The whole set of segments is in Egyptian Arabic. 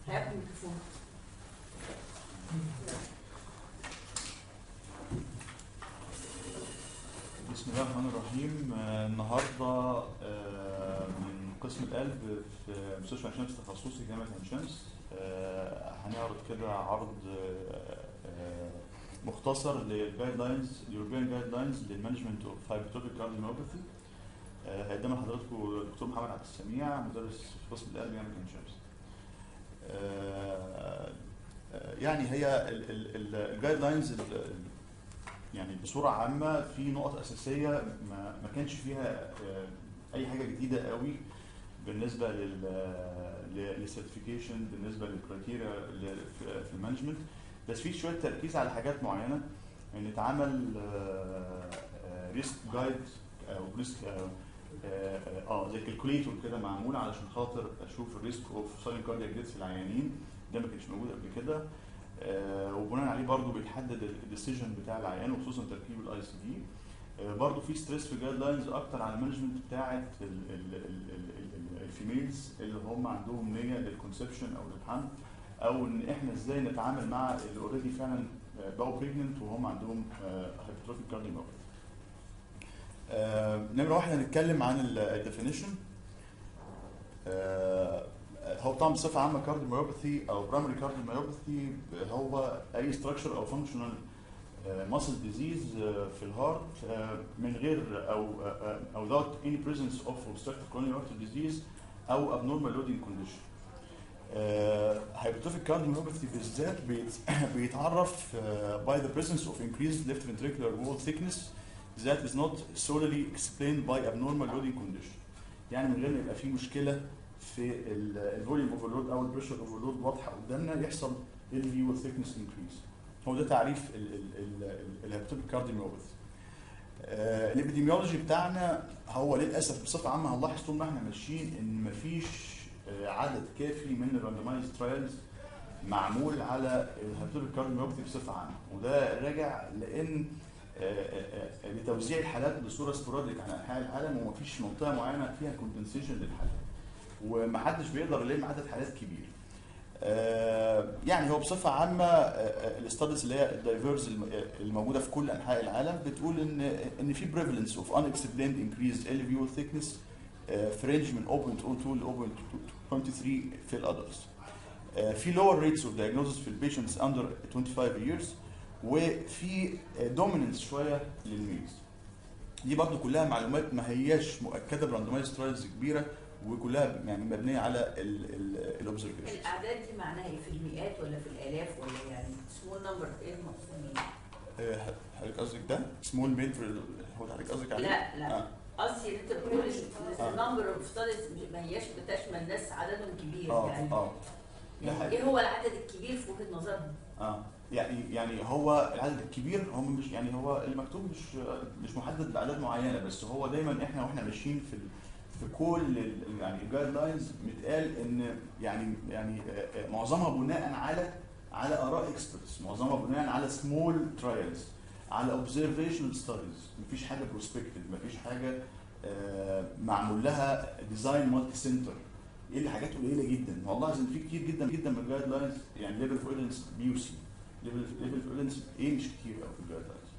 هياخد الميكروفون بسم الله الرحمن الرحيم آه، النهارده آه، من قسم القلب في مستشفى عين شمس تخصصي جامعه عين شمس آه، هنعرض كده عرض آه، آه، مختصر للجايد لاينز اليوروبيان جايد لاينز للمانجمنت اوف هايبرتروفيك كارديوميوباثي هيقدم لحضراتكم الدكتور محمد عبد السميع مدرس في قسم القلب جامعه عين شمس. آه، آه، يعني هي الجايد لاينز يعني بصوره عامه في نقط اساسيه ما, ما كانش فيها آه، اي حاجه جديده قوي بالنسبه لل للسيرتيفيكيشن بالنسبه للكرايتيريا في في المانجمنت بس في شويه تركيز على حاجات معينه ان اتعمل ريسك جايد او ريسك اه زي كالكوليتور كده معمول علشان خاطر اشوف الريسك اوف سايلنت كاردياك ديث في العيانين ده ما كانش موجود قبل كده آه، وبناء عليه برضو بيتحدد الديسيجن بتاع العيان وخصوصا تركيب الاي سي دي برضو في ستريس في الجايد لاينز اكتر على المانجمنت بتاعه الفيميلز اللي هم عندهم نيه للكونسبشن او للحمل او ان احنا ازاي نتعامل مع اللي اوريدي فعلا آه، بقوا بريجننت وهم عندهم هايبرتروفيك كارديوميوباثي. نمره واحد هنتكلم عن الديفينيشن هو طبعا بصفه عامه كارديوميوباثي او برايمري كارديوميوباثي هو اي ستراكشر او فانكشنال ماسل ديزيز في الهارت آه، من غير او آه، او without any presence of obstructive coronary artery disease او abnormal loading condition. هايبرتروفيك كارديوميوباثي بالذات بيت- بيتعرف آه، by the presence of increased left ventricular wall thickness that is not solely explained by abnormal loading condition. يعني من غير ما يبقى في مشكله في الفوليوم اوفرلود او البريشر اوفرلود واضحه قدامنا يحصل ال في والثيكنس انكريز هو ده تعريف الهيبتوبيك كارديوميوباثي الابيديميولوجي بتاعنا هو للاسف بصفه عامه هنلاحظ طول ما احنا ماشيين ان مفيش آه، عدد كافي من الراندمايز ترايلز معمول على الهيبتوبيك كارديوميوباثي بصفه عامه وده راجع لان آه، آه، آه، لتوزيع الحالات بصوره سبوراديك على انحاء العالم ومفيش منطقه معينه فيها كومبنسيشن للحالات ومحدش بيقدر يلم عدد حالات كبير آه، يعني هو بصفه عامه الاستاديز اللي هي الدايفيرز الموجوده في كل انحاء العالم بتقول ان ان في بريفالنس اوف unexplained increased LVO thickness آه، في رينج من 0.02 ل 0.23 في الادلتس في lower rates of diagnosis في البيشنتس under 25 years وفي دوميننس شويه للميلز دي برضو كلها معلومات ما هياش مؤكده براندومايز ترايلز كبيره وكلها يعني مبنيه على الاوبزرفيشن الاعداد دي معناها ايه في المئات ولا في الالاف ولا يعني سمول نمبر ايه المقصود ايه؟ حضرتك قصدك ده سمول ميد هو حضرتك قصدك عليه؟ لا لا آه. قصدي ان انت بتقول آه. النمبر اوف ستاديز ما هياش بتشمل ناس عددهم كبير اه يعني اه ده يعني حقيقي. ايه هو العدد الكبير في وجهه نظرهم؟ اه يعني يعني هو العدد الكبير هم مش يعني هو المكتوب مش مش محدد باعداد معينه بس هو دايما احنا واحنا ماشيين في ال- في كل ال- يعني الجايد لاينز متقال ان يعني يعني آه، آه، معظمها بناء على على اراء اكسبرتس معظمها بناء على سمول ترايلز على اوبزرفيشنال ستاديز مفيش حاجه بروسبكتيف مفيش حاجه آه، معمول لها ديزاين مالتي سنتر الا حاجات قليله جدا والله ان في كتير جدا جدا من الجايد لاينز يعني ليفل اوف ايفيدنس بي يو سي ليفل ليفل اوف ايفيدنس ايه مش كتير قوي في الجايد لاينز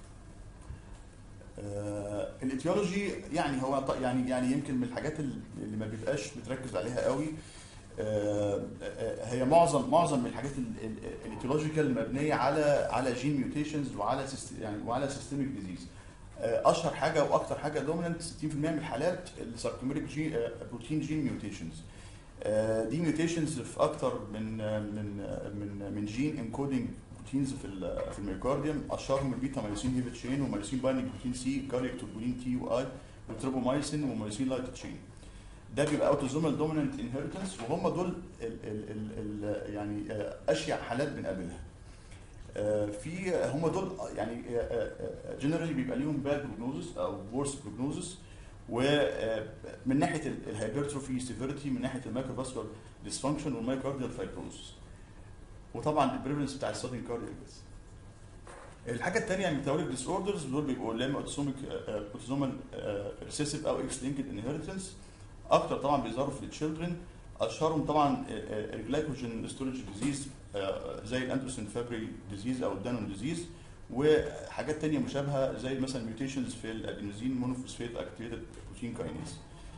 آه الايتيولوجي يعني هو ط- يعني يعني يمكن من الحاجات ال- اللي ما بيبقاش بتركز عليها قوي آه آه، هي معظم معظم من الحاجات الايتيولوجيكال مبنيه على على جين ميوتيشنز وعلى سيست يعني وعلى سيستميك ديزيز اشهر حاجه واكتر حاجه دوميننت 60% من الحالات الساركوميريك جين بروتين جين ميوتيشنز دي ميوتيشنز في اكتر من من من من جين انكودنج بروتينز في ال- في الميوكارديوم اشهرهم البيتا مايوسين هيفي تشين ومايوسين بايندنج بروتين سي كاريك توربولين تي واي وتريبومايسين ومايوسين لايت تشين ده بيبقى اوتوزومال دوميننت انهيرتنس وهم دول ال ال ال ال يعني آه، اشيع حالات بنقابلها آه، في هم دول يعني جنرالي بيبقى ليهم باد بروجنوزس او ورس بروجنوزس ومن ناحيه الهايبرتروفي سيفيرتي من ناحيه المايكروفاسكولار ديسفانكشن والمايكارديال فايبروزس وطبعا البريفلنس بتاع السادن كاردياك بس الحاجه الثانيه الميتابوليك ديس اوردرز دول بيبقوا لا اما اوتوسوميك اوتوزومال ريسيسيف او اكس لينكد انهيرتنس اكتر طبعا بيظهروا في التشيلدرن اشهرهم طبعا الجلايكوجين ستورج ديزيز زي الاندرسون فابري ديزيز او الدانون ديزيز وحاجات تانية مشابهه زي مثلا ميوتيشنز في الادينوزين مونوفوسفيت اكتيفيتد بروتين كاينيز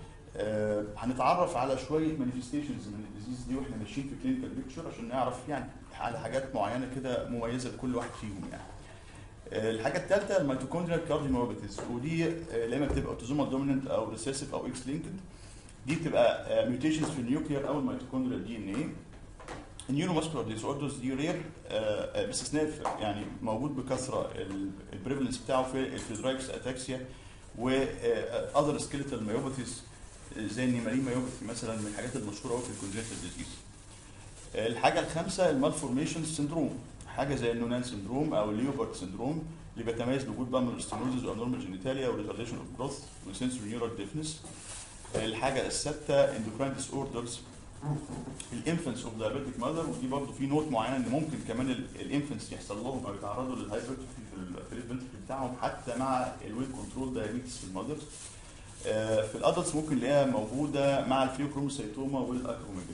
آه، هنتعرف على شويه مانيفستيشنز من الديزيز دي واحنا ماشيين في كلينيكال بيكتشر عشان نعرف يعني على حاجات معينه كده مميزه لكل واحد فيهم يعني. آه، الحاجه الثالثه الميتوكوندريال كارديوميوباثيز ودي آه، لا اما بتبقى اوتوزومال دوميننت او ريسيسيف او اكس لينكد دي بتبقى ميوتيشنز في النيوكلير او الميتوكوندريال دي ان ايه النيوروماسكولار ديس اوردرز دي رير باستثناء يعني موجود بكثره البريفلنس بتاعه في الفيدرايكس اتاكسيا و اذر سكيلتال مايوباثيز زي النيمارين مايوباثي مثلا من الحاجات المشهوره قوي في الكونجنتال ديزيز الحاجه الخامسه المالفورميشن سندروم حاجه زي النونان سندروم او الليوبرت سندروم اللي بيتميز بوجود بالمر ستينوزز وابنورمال جينيتاليا وريتارديشن اوف جروث وسنسوري نيورال ديفنس الحاجه السادسه اندوكراين ديس اوردرز الانفنس اوف دايابيتيك ماذر ودي برضه في نوت معينه ان ممكن كمان الانفنس يحصل لهم او يتعرضوا للهايبرتروفي في الفنتركل بتاعهم حتى مع الويل كنترول دايابيتس في المذر في الادلتس ممكن نلاقيها موجوده مع الفيوكروموسيتوما والاكروميجالي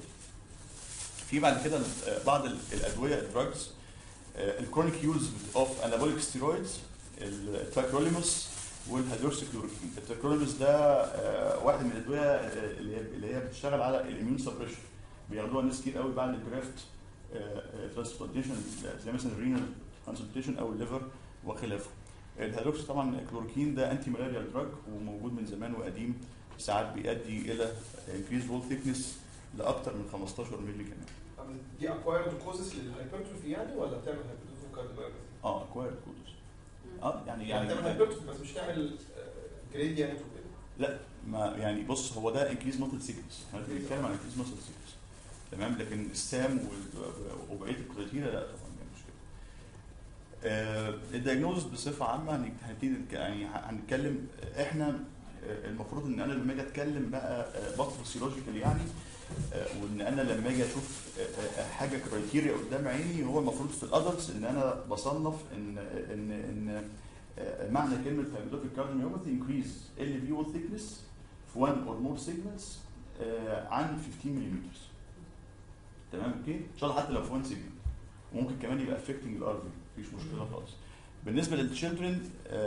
في بعد كده بعض الادويه الدراجز الكرونيك يوز اوف انابوليك ستيرويدز التاكروليموس والهيدروكسيكلوروكين التاكروليموس ده آه، واحد من الادويه آه، اللي هي اللي هي بتشتغل على الاميون سبريشن بياخدوها ناس كتير قوي بعد الجرافت ترانسبلانتيشن زي مثلا الرينال ترانسبلانتيشن او الليفر وخلافه الهيدروكس طبعا كلوروكين ده انتي مالاريال دراج وموجود من زمان وقديم ساعات بيؤدي الى انكريز وول ثيكنس لاكثر من 15 مللي كمان طب دي اكوايرد كوزس للهايبرتروفي يعني ولا بتعمل هايبرتروفي كارديوميوباثي؟ اه اكوايرد كودز اه يعني يعني يعني بتعمل هايبرتروفي بس مش تعمل جريديانت وكده لا ما يعني بص هو ده انكريز ماسل سيكنس احنا بنتكلم عن انكريز ماسل سيكنس تمام لكن السام وال- وبقيه الكريتيريا لا طبعا يعني مش كده آه الدايجنوز بصفه عامه هن- هنبتدي نتك- يعني ه- هنتكلم احنا آه، المفروض ان انا لما اجي اتكلم بقى باثوفيسيولوجيكال يعني آه، وان انا لما اجي اشوف آه، آه، حاجه كرايتيريا قدام عيني هو المفروض في الادلتس ان انا بصنف ان ان ان آه، معنى كلمه هايبوتوبيك كارديوميوباثي انكريز ال في وول ثيكنس في 1 اور مور سيجمنتس عن 15 ملم تمام اوكي ان شاء الله حتى لو في 1 سيجمنت وممكن كمان يبقى افكتنج الار في مفيش مشكله خالص بالنسبه للتشيلدرن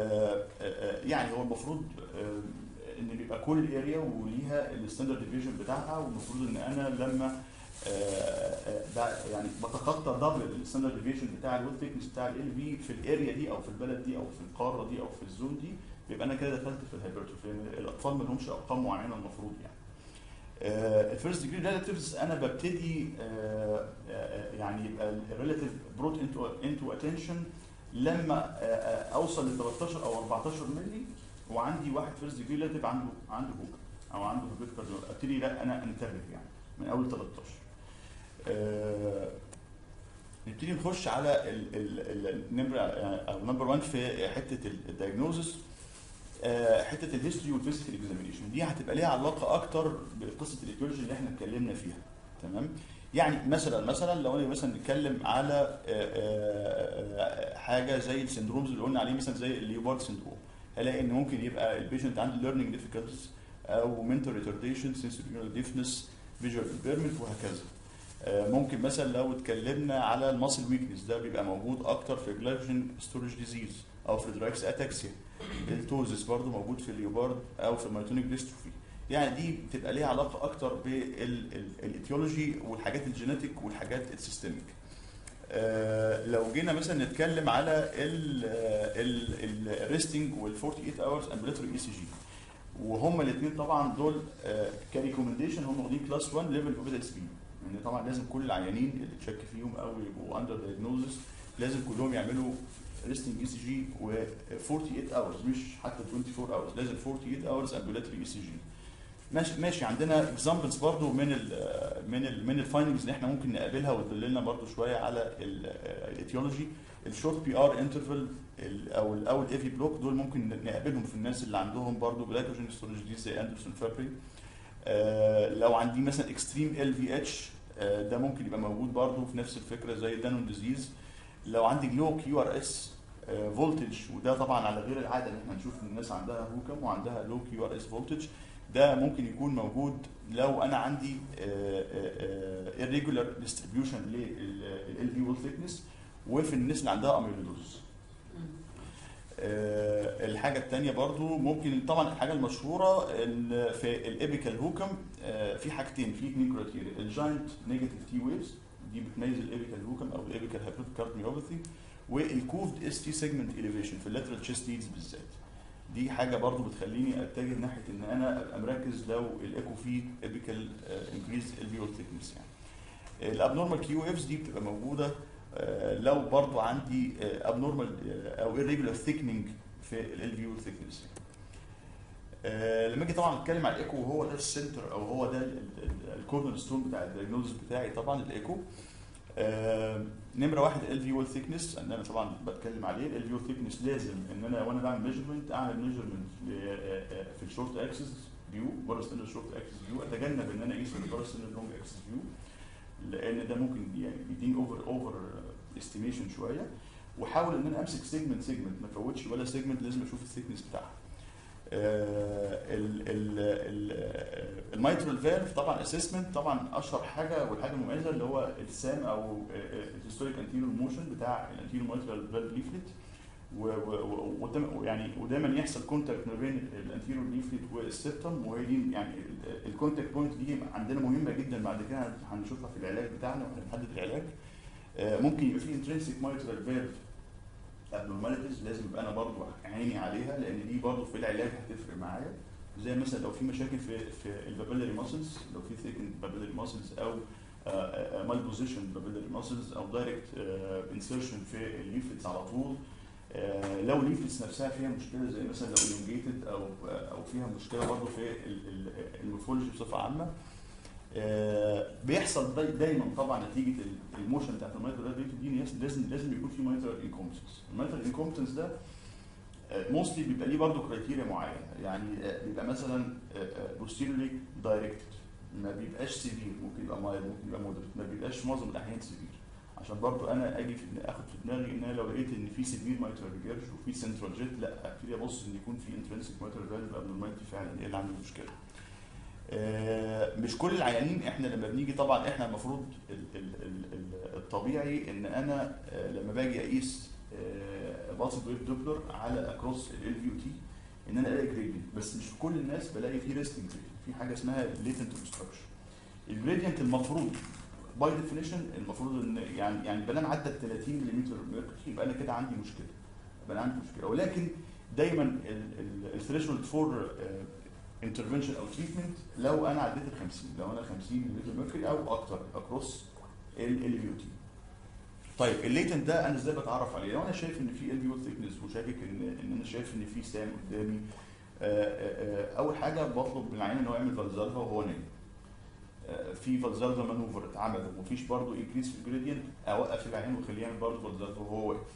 يعني هو المفروض آه، ان بيبقى كل اريا وليها الستاندرد ديفيجن بتاعها والمفروض ان انا لما آه، آه، ده يعني بتخطى دبل الستاندرد ديفيجن بتاع الويل ثيكنس بتاع ال في في الاريا دي او في البلد دي او في القاره دي او في الزون دي يبقى انا كده دخلت في الهايبرتروفي لان الاطفال ما لهمش ارقام معينه المفروض يعني. الفيرست ديجري ريلاتيفز انا ببتدي آه، آه، يعني يبقى الريلاتيف بروت انتو انتو اتنشن لما آه، آه، اوصل ل 13 او 14 مللي وعندي واحد فيرست ديجري ريلاتيف عنده عنده هوك او عنده هوبيت كارديول ابتدي لا انا انتبه يعني من اول 13 آه، نبتدي نخش على ال- ال- ال- النمره او نمبر 1 في حته الدايجنوزس حته الهيستوري والفيزيكال اكزامينيشن دي هتبقى ليها علاقه اكتر بقصه الايديولوجي اللي احنا اتكلمنا فيها تمام يعني مثلا مثلا لو انا مثلا نتكلم على آه، آه، آه، حاجه زي السندرومز اللي قلنا عليه مثلا زي الليوبارد سندروم هلاقي ان ممكن يبقى البيشنت عنده ليرنينج ديفيكولتيز او منتال ريتارديشن سنسوري ديفنس فيجوال امبيرمنت وهكذا آه، ممكن مثلا لو اتكلمنا على الماسل ويكنس ده بيبقى موجود اكتر في جلايكوجين ستورج ديزيز او في درايكس اتاكسيا التوزس برضو موجود في الليوبارد او في الميتونيك ديستروفي يعني دي بتبقى ليها علاقه اكتر بالايتيولوجي والحاجات الجينيتك والحاجات السيستميك آه لو جينا مثلا نتكلم على الريستنج وال 48 اورز امبليتوري اي سي جي وهما الاثنين طبعا دول آه كريكومنديشن هم واخدين كلاس 1 ليفل اوف اس بي يعني طبعا لازم كل العيانين اللي تشك فيهم او يبقوا اندر دايجنوزس لازم كلهم يعملوا ريستنج اي سي جي و 48 اورز مش حتى 24 اورز لازم 48 اورز امبولاتري اي سي جي ماشي ماشي عندنا اكزامبلز برضو من ال من ال من الفايندنجز اللي احنا ممكن نقابلها وتدللنا برضو شويه على الايتيولوجي الشورت بي ار انترفال او ال او الايفي بلوك دول ممكن نقابلهم في الناس اللي عندهم برضو جلايكوجين ستورج دي زي اندرسون فابري آه لو عندي مثلا اكستريم ال في اتش ده ممكن يبقى موجود برضو في نفس الفكره زي دانون ديزيز لو عندي لو كيو ار اس فولتج وده طبعا على غير العاده ان احنا نشوف ان الناس عندها هوكم وعندها لو كيو ار اس فولتج ده ممكن يكون موجود لو انا عندي آه، آه، آه، irregular distribution لل في wall thickness وفي الناس اللي عندها اميلودوز مم. آه، الحاجة التانية برضو ممكن طبعا الحاجة المشهورة ان في الابيكال هوكم آه، في حاجتين في اثنين كرايتيريا الجاينت نيجاتيف تي ويفز دي بتميز الابيكال هوكم او الابيكال هايبريد كارديوباثي والكوفد اس تي سيجمنت اليفيشن في اللاترال تشيست ليدز بالذات دي حاجة برضو بتخليني اتجه ناحية ان انا ابقى مركز لو الايكو فيه ابيكال انكريز الفيول ثيكنس يعني الابنورمال كيو افز دي بتبقى موجودة آه، لو برضو عندي ابنورمال او irregular thickening في الالفيول ثيكنس لما اجي طبعا اتكلم على الايكو وهو ده السنتر او هو ده الكورنر ستون بتاع الدايجنوزس بتاعي طبعا الايكو آه، نمره واحد الفيول ثيكنس ان انا طبعا بتكلم عليه الفيول ثيكنس لازم ان انا وانا بعمل ميجرمنت اعمل ميجرمنت في الشورت اكسس فيو بره ستاندر شورت اكسس فيو اتجنب ان انا اقيس بره ستاندر لونج اكسس فيو لان ده ممكن يعني يديني اوفر اوفر استيميشن شويه واحاول ان انا امسك سيجمنت سيجمنت ما افوتش ولا سيجمنت لازم اشوف الثيكنس بتاعها الميترال فالف طبعا اسسمنت طبعا اشهر حاجه والحاجه المميزه اللي هو السام او الهيستوريك انتيريور موشن بتاع الانتيريور ميترال فالف ليفلت ويعني ودايما يحصل كونتاكت ما بين الانتيريور ليفلت والسيبتم وهي دي يعني الكونتاكت بوينت دي عندنا مهمه جدا بعد كده هنشوفها في العلاج بتاعنا واحنا بنحدد العلاج آه، ممكن يبقى في انترنسيك ميترال فالف abnormalities لازم يبقى انا برضو عيني عليها لان دي برضو في العلاج هتفرق معايا زي مثلا لو في مشاكل في في البابيلاري ماسلز لو في ثيكن بابيلاري ماسلز او مال بوزيشن بابيلاري ماسلز او دايركت انسرشن في الليفلتس على طول آه، لو الليفلتس نفسها فيها مشكله زي مثلا لو elongated او او فيها مشكله برضو في ال- ال- المورفولوجي بصفه عامه آه، بيحصل داي دايما طبعا نتيجه ال- الموشن بتاعت المايترال ريت دي لازم لازم يكون في مايترال انكومبتنس المايترال انكومبتنس ده موستلي بيبقى ليه برضه كرايتيريا معينه يعني آه، بيبقى مثلا بوستيرلي دايركتد ما بيبقاش سيفير ممكن يبقى مايل ممكن يبقى مودريت ما بيبقاش في معظم الاحيان سيفير عشان برضه انا اجي في اخد في دماغي ان انا لو لقيت ان في سيفير مايترال ريجيرش وفي سنترال جيت لا ابتدي ابص ان يكون في انترنسيك مايترال فالف ابنورماليتي فعلا ايه اللي عنده مشكله آه، مش كل العيانين احنا لما بنيجي طبعا احنا المفروض ال- ال- ال- ال- الطبيعي ان انا آه، لما باجي اقيس بالس ويف دوبلر على اكروس ال في تي ان انا الاقي جريدينت بس مش في كل الناس بلاقي في ريستنج في حاجه اسمها ليتنت اوبستراكشن الجريدينت المفروض باي ديفينيشن المفروض ان يعني يعني بنام عدى ال 30 ملم ميركوري يبقى انا كده عندي مشكله يبقى انا عندي مشكله ولكن دايما الثريشولد فور انترفنشن او تريتمنت لو انا عديت ال 50 لو انا 50 ملم ميركوري او اكتر اكروس ال في تي طيب الليتنت ده انا ازاي بتعرف عليه؟ لو انا شايف ان في ال في ثيكنس وشاكك ان ان انا شايف ان في سام قدامي آه، آه، آه، اول حاجه بطلب من العيان ان هو يعمل فالزالفا وهو نايم آه، في فالزالفا مانوفر اتعمل ومفيش برضه انكريس في الجريدينت اوقف العيان واخليه يعمل برضه فالزالفا وهو واقف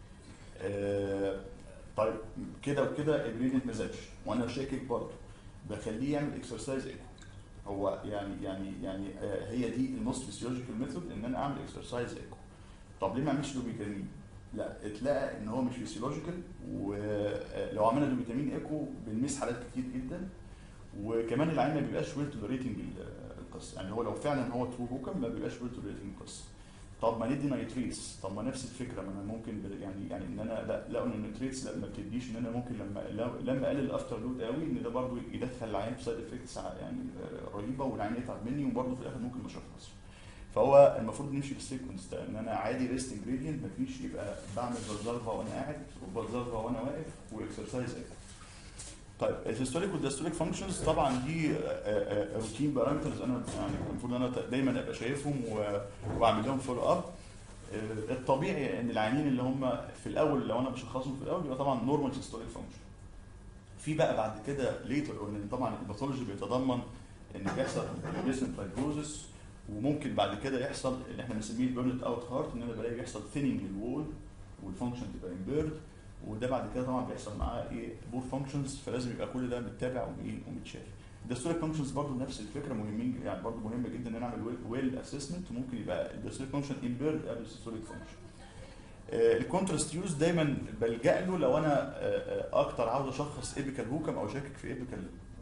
آه، طيب كده وكده الجريدينت ما زادش وانا شاكك برضه بخليه يعمل اكسرسايز ايه هو يعني يعني يعني آه، هي دي الموست فيسيولوجيكال ميثود ان انا اعمل اكسرسايز ايكو طب ليه ما اعملش دوبيتامين؟ لا اتلقى ان هو مش فيسيولوجيكال ولو عملنا دوبيتامين ايكو بنميس حالات كتير جدا وكمان العين ما بيبقاش ويل توليريتنج القصه يعني هو لو فعلا هو ترو هوكم ما بيبقاش ويل توليريتنج القصه طب ما ندي نايتريتس طب ما نفس الفكره ما انا ممكن ب- يعني يعني ان انا لا لقوا ان النيتريتس لا ما بتديش ان انا ممكن لما لو- لما اقلل الافتر لود قوي ان ده برضو يدخل العيان في سايد افكتس يعني آه، رهيبه والعيان يتعب مني وبرضه في الاخر ممكن ما اشخصش فهو المفروض نمشي بالسيكونس ده ان انا عادي ريست انجريدينت مفيش يبقى بعمل فالزالفا وانا قاعد وفالزالفا وانا واقف واكسرسايز ايه طيب الهيستوريك والدايستوريك فانكشنز طبعا دي روتين بارامترز انا يعني المفروض ان انا دايما ابقى شايفهم و- واعمل لهم فولو اب الطبيعي ان العيانين اللي هم في الاول لو انا بشخصهم في الاول يبقى طبعا نورمال هيستوريك فانكشن في بقى بعد كده ليتر ان طبعا الباثولوجي بيتضمن ان بيحصل ريسنت فايبروزس وممكن بعد كده يحصل اللي احنا بنسميه البيرنت اوت هارت ان انا بلاقي بيحصل ثيننج للوول والفانكشن تبقى امبيرد وده بعد كده طبعا بيحصل معاه ايه بور فانكشنز فلازم يبقى كل ده متابع وايه ومتشاف الدستوريك فانكشنز برضه نفس الفكره مهمين يعني برضه مهم جدا ان انا اعمل ويل اسسمنت وممكن يبقى الدستوريك فانكشن امبيرد قبل الدستوريك فانكشن الكونتراست يوز دايما بلجا له لو انا آه، آه، اكتر عاوز اشخص ايبيكال هوكم او شاكك في ايبيكال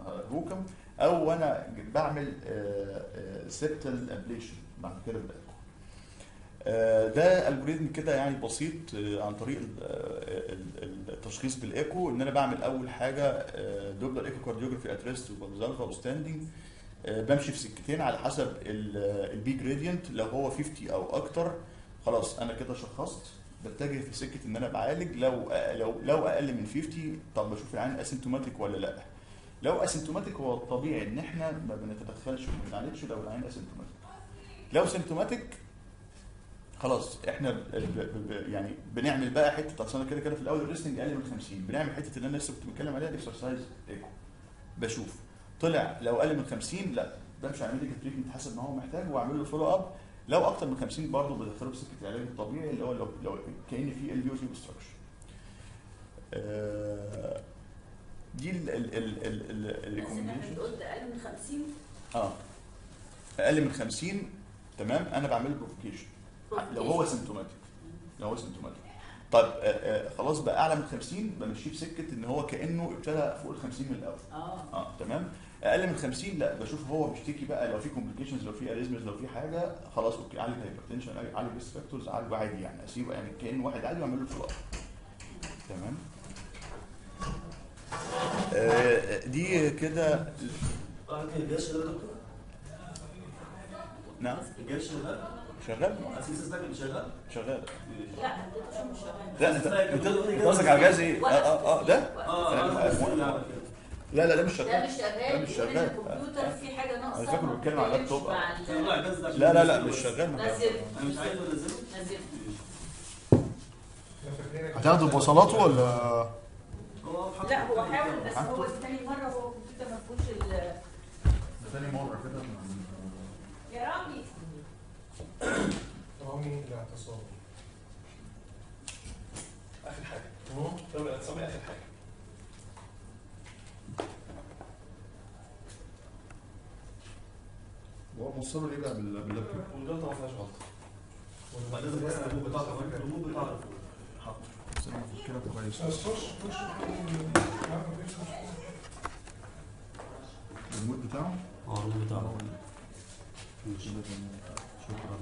هوكم او وانا بعمل سيبتال ابليشن بعد كده بالايكو آه، ده الجوريزم كده يعني بسيط آه، عن طريق ال- آه، ال- التشخيص بالايكو ان انا بعمل اول حاجه دوبلر ايكو كارديوجرافي ات ريست وبالزالفا وستاندنج بمشي في سكتين على حسب البي جريدينت لو هو 50 او اكتر خلاص انا كده شخصت بتجه في سكه ان انا بعالج لو لو لو اقل من 50 طب بشوف العين اسيمتوماتيك ولا لا لو اسيمتوماتيك هو الطبيعي ان احنا ما بنتدخلش وما بنعالجش لو العين اسيمتوماتيك لو سيمتوماتيك خلاص احنا ب ب ب يعني بنعمل بقى حته اصل انا كده كده في الاول الريستنج اقل من 50 بنعمل حته اللي انا لسه كنت بتكلم عليها الاكسرسايز ايكو بشوف طلع لو اقل من 50 لا بمشي على ميديكال تريتمنت حسب ما هو محتاج واعمل له فولو اب لو اكتر من 50 برضه بدخله في سكه العلاج الطبيعي اللي هو لو لو كان في ال بي او تي اوبستراكشن دي ال ال ال ال ال بس احنا recommendation. قلت اقل من 50 اه اقل من 50 تمام انا بعمل بروفوكيشن لو هو سيمتوماتيك لو هو سيمتوماتيك طيب آه آه خلاص بقى اعلى من 50 بمشيه في سكه ان هو كانه ابتدى فوق ال 50 من الاول اه اه تمام اقل من 50 لا بشوف هو بيشتكي بقى لو في كومبليكيشنز لو في اريزمز لو في حاجه خلاص اوكي عالج هايبرتنشن عالج ريسك فاكتورز عالجه عادي يعني اسيبه يعني كانه واحد عادي واعمل له فولو تمام آه دي كده اه كان الجيش ده يا دكتور نعم الجيش ده شغال اسيس ده كان شغال شغال لا انت شو مش شغال لا انت انت أنت قصدك على جهاز ايه؟ اه اه اه ده؟ اه أنا- اه بس اللي عمل كده لا لا ده مش ده شغال مش شغال ده مش يقول شغال. ان الكمبيوتر في حاجه ناقصه أنا فاكره ما بيتكلم على بتتكلمش اللابتوب. مع ال- طلع الجهاز ده عشان لا لا لا ينزله مش بس. شغال ما نزل انا مش عايز انزله نزل هتاخدوا بوصلاته ولا هو حط- لا هو حاول بس هو تاني مره هو الكمبيوتر ما فيهوش ال ثاني مرة كده يا رامي رامي الاعتصام اخر حاجه رامي الاعتصام اخر حاجه هو موصله ليه بقى بال- باللابتوب؟ والجلطه ما فيهاش غلطه لازم بس الريموت بتاعته الريموت بتاعته حط بس انا مفكرها كويس بس خش خش ما فيش مشكلة. المود بتاعه اه الريموت بتاعته شكرا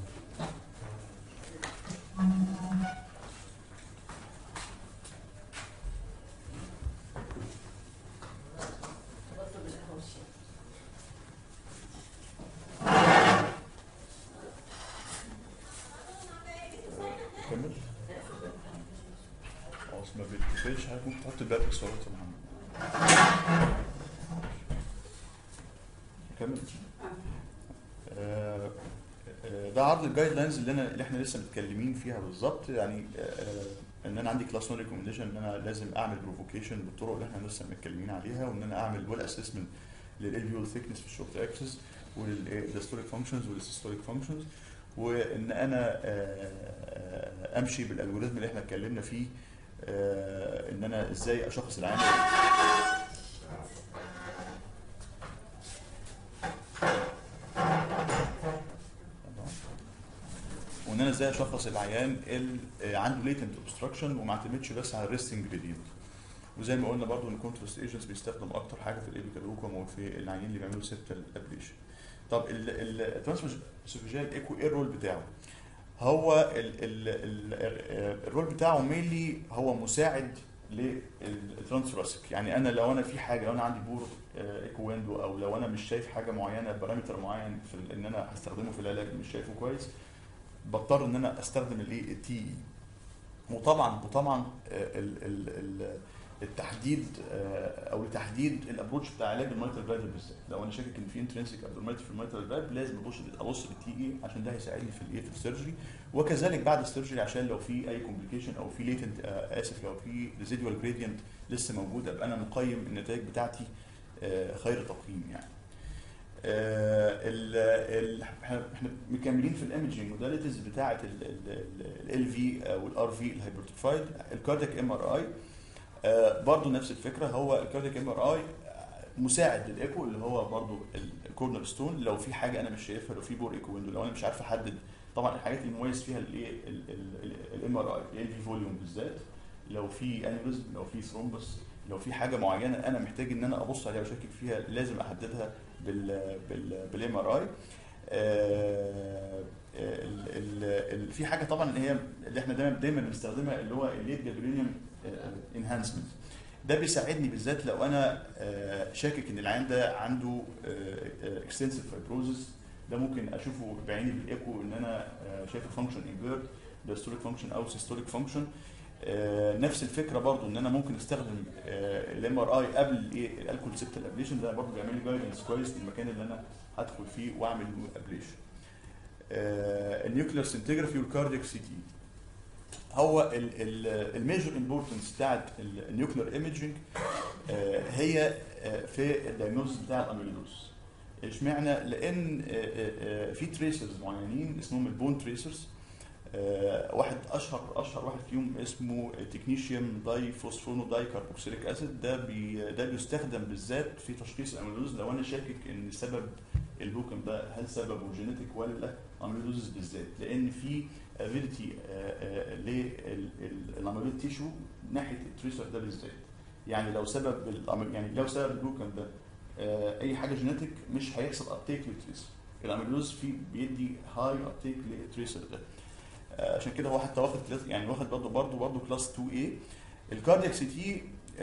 بطل بالقهوه والشاي كمل خلاص ما بيتقفلش حضرتك ممكن تحط الباب بس ورا يا محمد كمل آه، آه، ده عرض الجايد لاينز اللي انا اللي احنا لسه متكلمين فيها بالظبط يعني آه، آه، ان انا عندي كلاس نو ريكومنديشن ان انا لازم اعمل بروفوكيشن بالطرق اللي احنا لسه متكلمين عليها وان انا اعمل ويل اسسمنت للالفيول ثيكنس في الشورت اكسس وللستوريك فانكشنز والسيستوليك فانكشنز وان انا آه، آه، امشي بالالجوريزم اللي احنا اتكلمنا فيه آه، ان انا ازاي اشخص العامل وان انا ازاي اشخص العيان اللي عنده ليتنت اوبستراكشن وما اعتمدش بس على الريستنج جريدينت وزي ما قلنا برضو ان الكونتراست ايجنتس بيستخدم اكتر حاجه في الايبيكال اوكم وفي العيانين اللي بيعملوا سيبتال ابليشن طب الترانسفيجيال ايكو ايه الرول بتاعه؟ هو ال ال ال الرول بتاعه مينلي هو مساعد للترانسفيراسك يعني انا لو انا في حاجه لو انا عندي بور ايكو ويندو او لو انا مش شايف حاجه معينه بارامتر معين في ال- ان انا هستخدمه في العلاج مش شايفه كويس بضطر ان انا استخدم الايه التي اي وطبعا وطبعا آه، ال- ال- ال- التحديد آه، او لتحديد الابروتش بتاع علاج الميتال جرايد بالذات لو انا شاكك ان في انترنسيك ابنورماليتي في الميتال جرايد لازم ابص ابص بالتي اي عشان ده هيساعدني في الايه في السيرجري وكذلك بعد السيرجري عشان لو في اي كومبليكيشن او في ليتنت اسف لو في ريزيدوال جريدينت لسه موجود ابقى انا مقيم النتائج بتاعتي آه، خير تقييم يعني آه، ال ال احنا إحنا مكملين في الايمجنج موداليتيز بتاعه ال في او الار في الهايبرتروفايد الكاردياك ام ار اي برضه نفس الفكره هو الكاردياك ام ار اي مساعد للايكو اللي هو برضه الكورنر ستون لو في حاجه انا مش شايفها لو في بور ايكو ويندو لو انا مش عارف احدد طبعا الحاجات اللي مميز فيها الايه الام ار اي ال في فوليوم بالذات لو في انيوريزم لو في ثرومبس لو في حاجه معينه انا محتاج ان انا ابص عليها واشكك فيها لازم احددها بال بال بالام ار اي في حاجه طبعا اللي هي اللي احنا دايما دايما بنستخدمها اللي هو الليد جابرينيوم انهانسمنت ده بيساعدني بالذات لو انا آه، شاكك ان العيان ده عنده اكستنسيف فايبروزس ده ممكن اشوفه بعيني بالايكو ان انا آه، شايف الفانكشن امبيرد دايستوليك فانكشن او سيستوليك فانكشن نفس الفكره برضو ان انا ممكن استخدم الام ار اي قبل الايه الالكول سيبتال ابليشن ده برضو بيعمل لي جايدنس كويس للمكان اللي انا هدخل فيه واعمل ابليشن النيوكلير سنتجرافي والكاردياك سي تي هو الميجر امبورتنس بتاعت النيوكلير ايمجنج هي آه، في الدايجنوز بتاع الاميلوز اشمعنى لان آه، آه، آه، في تريسرز معينين اسمهم البون تريسرز واحد اشهر اشهر واحد فيهم اسمه تكنيشيوم داي فوسفونو داي كاربوكسيليك اسيد ده بي ده بيستخدم بالذات في تشخيص الاميلوز لو انا شاكك ان سبب البوكم ده هل سببه جينيتك ولا اميلوز بالذات لان في افيلتي للاميلويد تيشو ناحيه التريسر ده بالذات يعني لو سبب الأمي- يعني لو سبب البوكم ده آه، اي حاجه جينيتك مش هيحصل ابتيك للتريسر الاميلوز فيه بيدي هاي ابتيك للتريسر ده آه، عشان كده هو حتى واخد كلاس يعني واخد برضه برضه برضه كلاس 2 a الكاردياك سي تي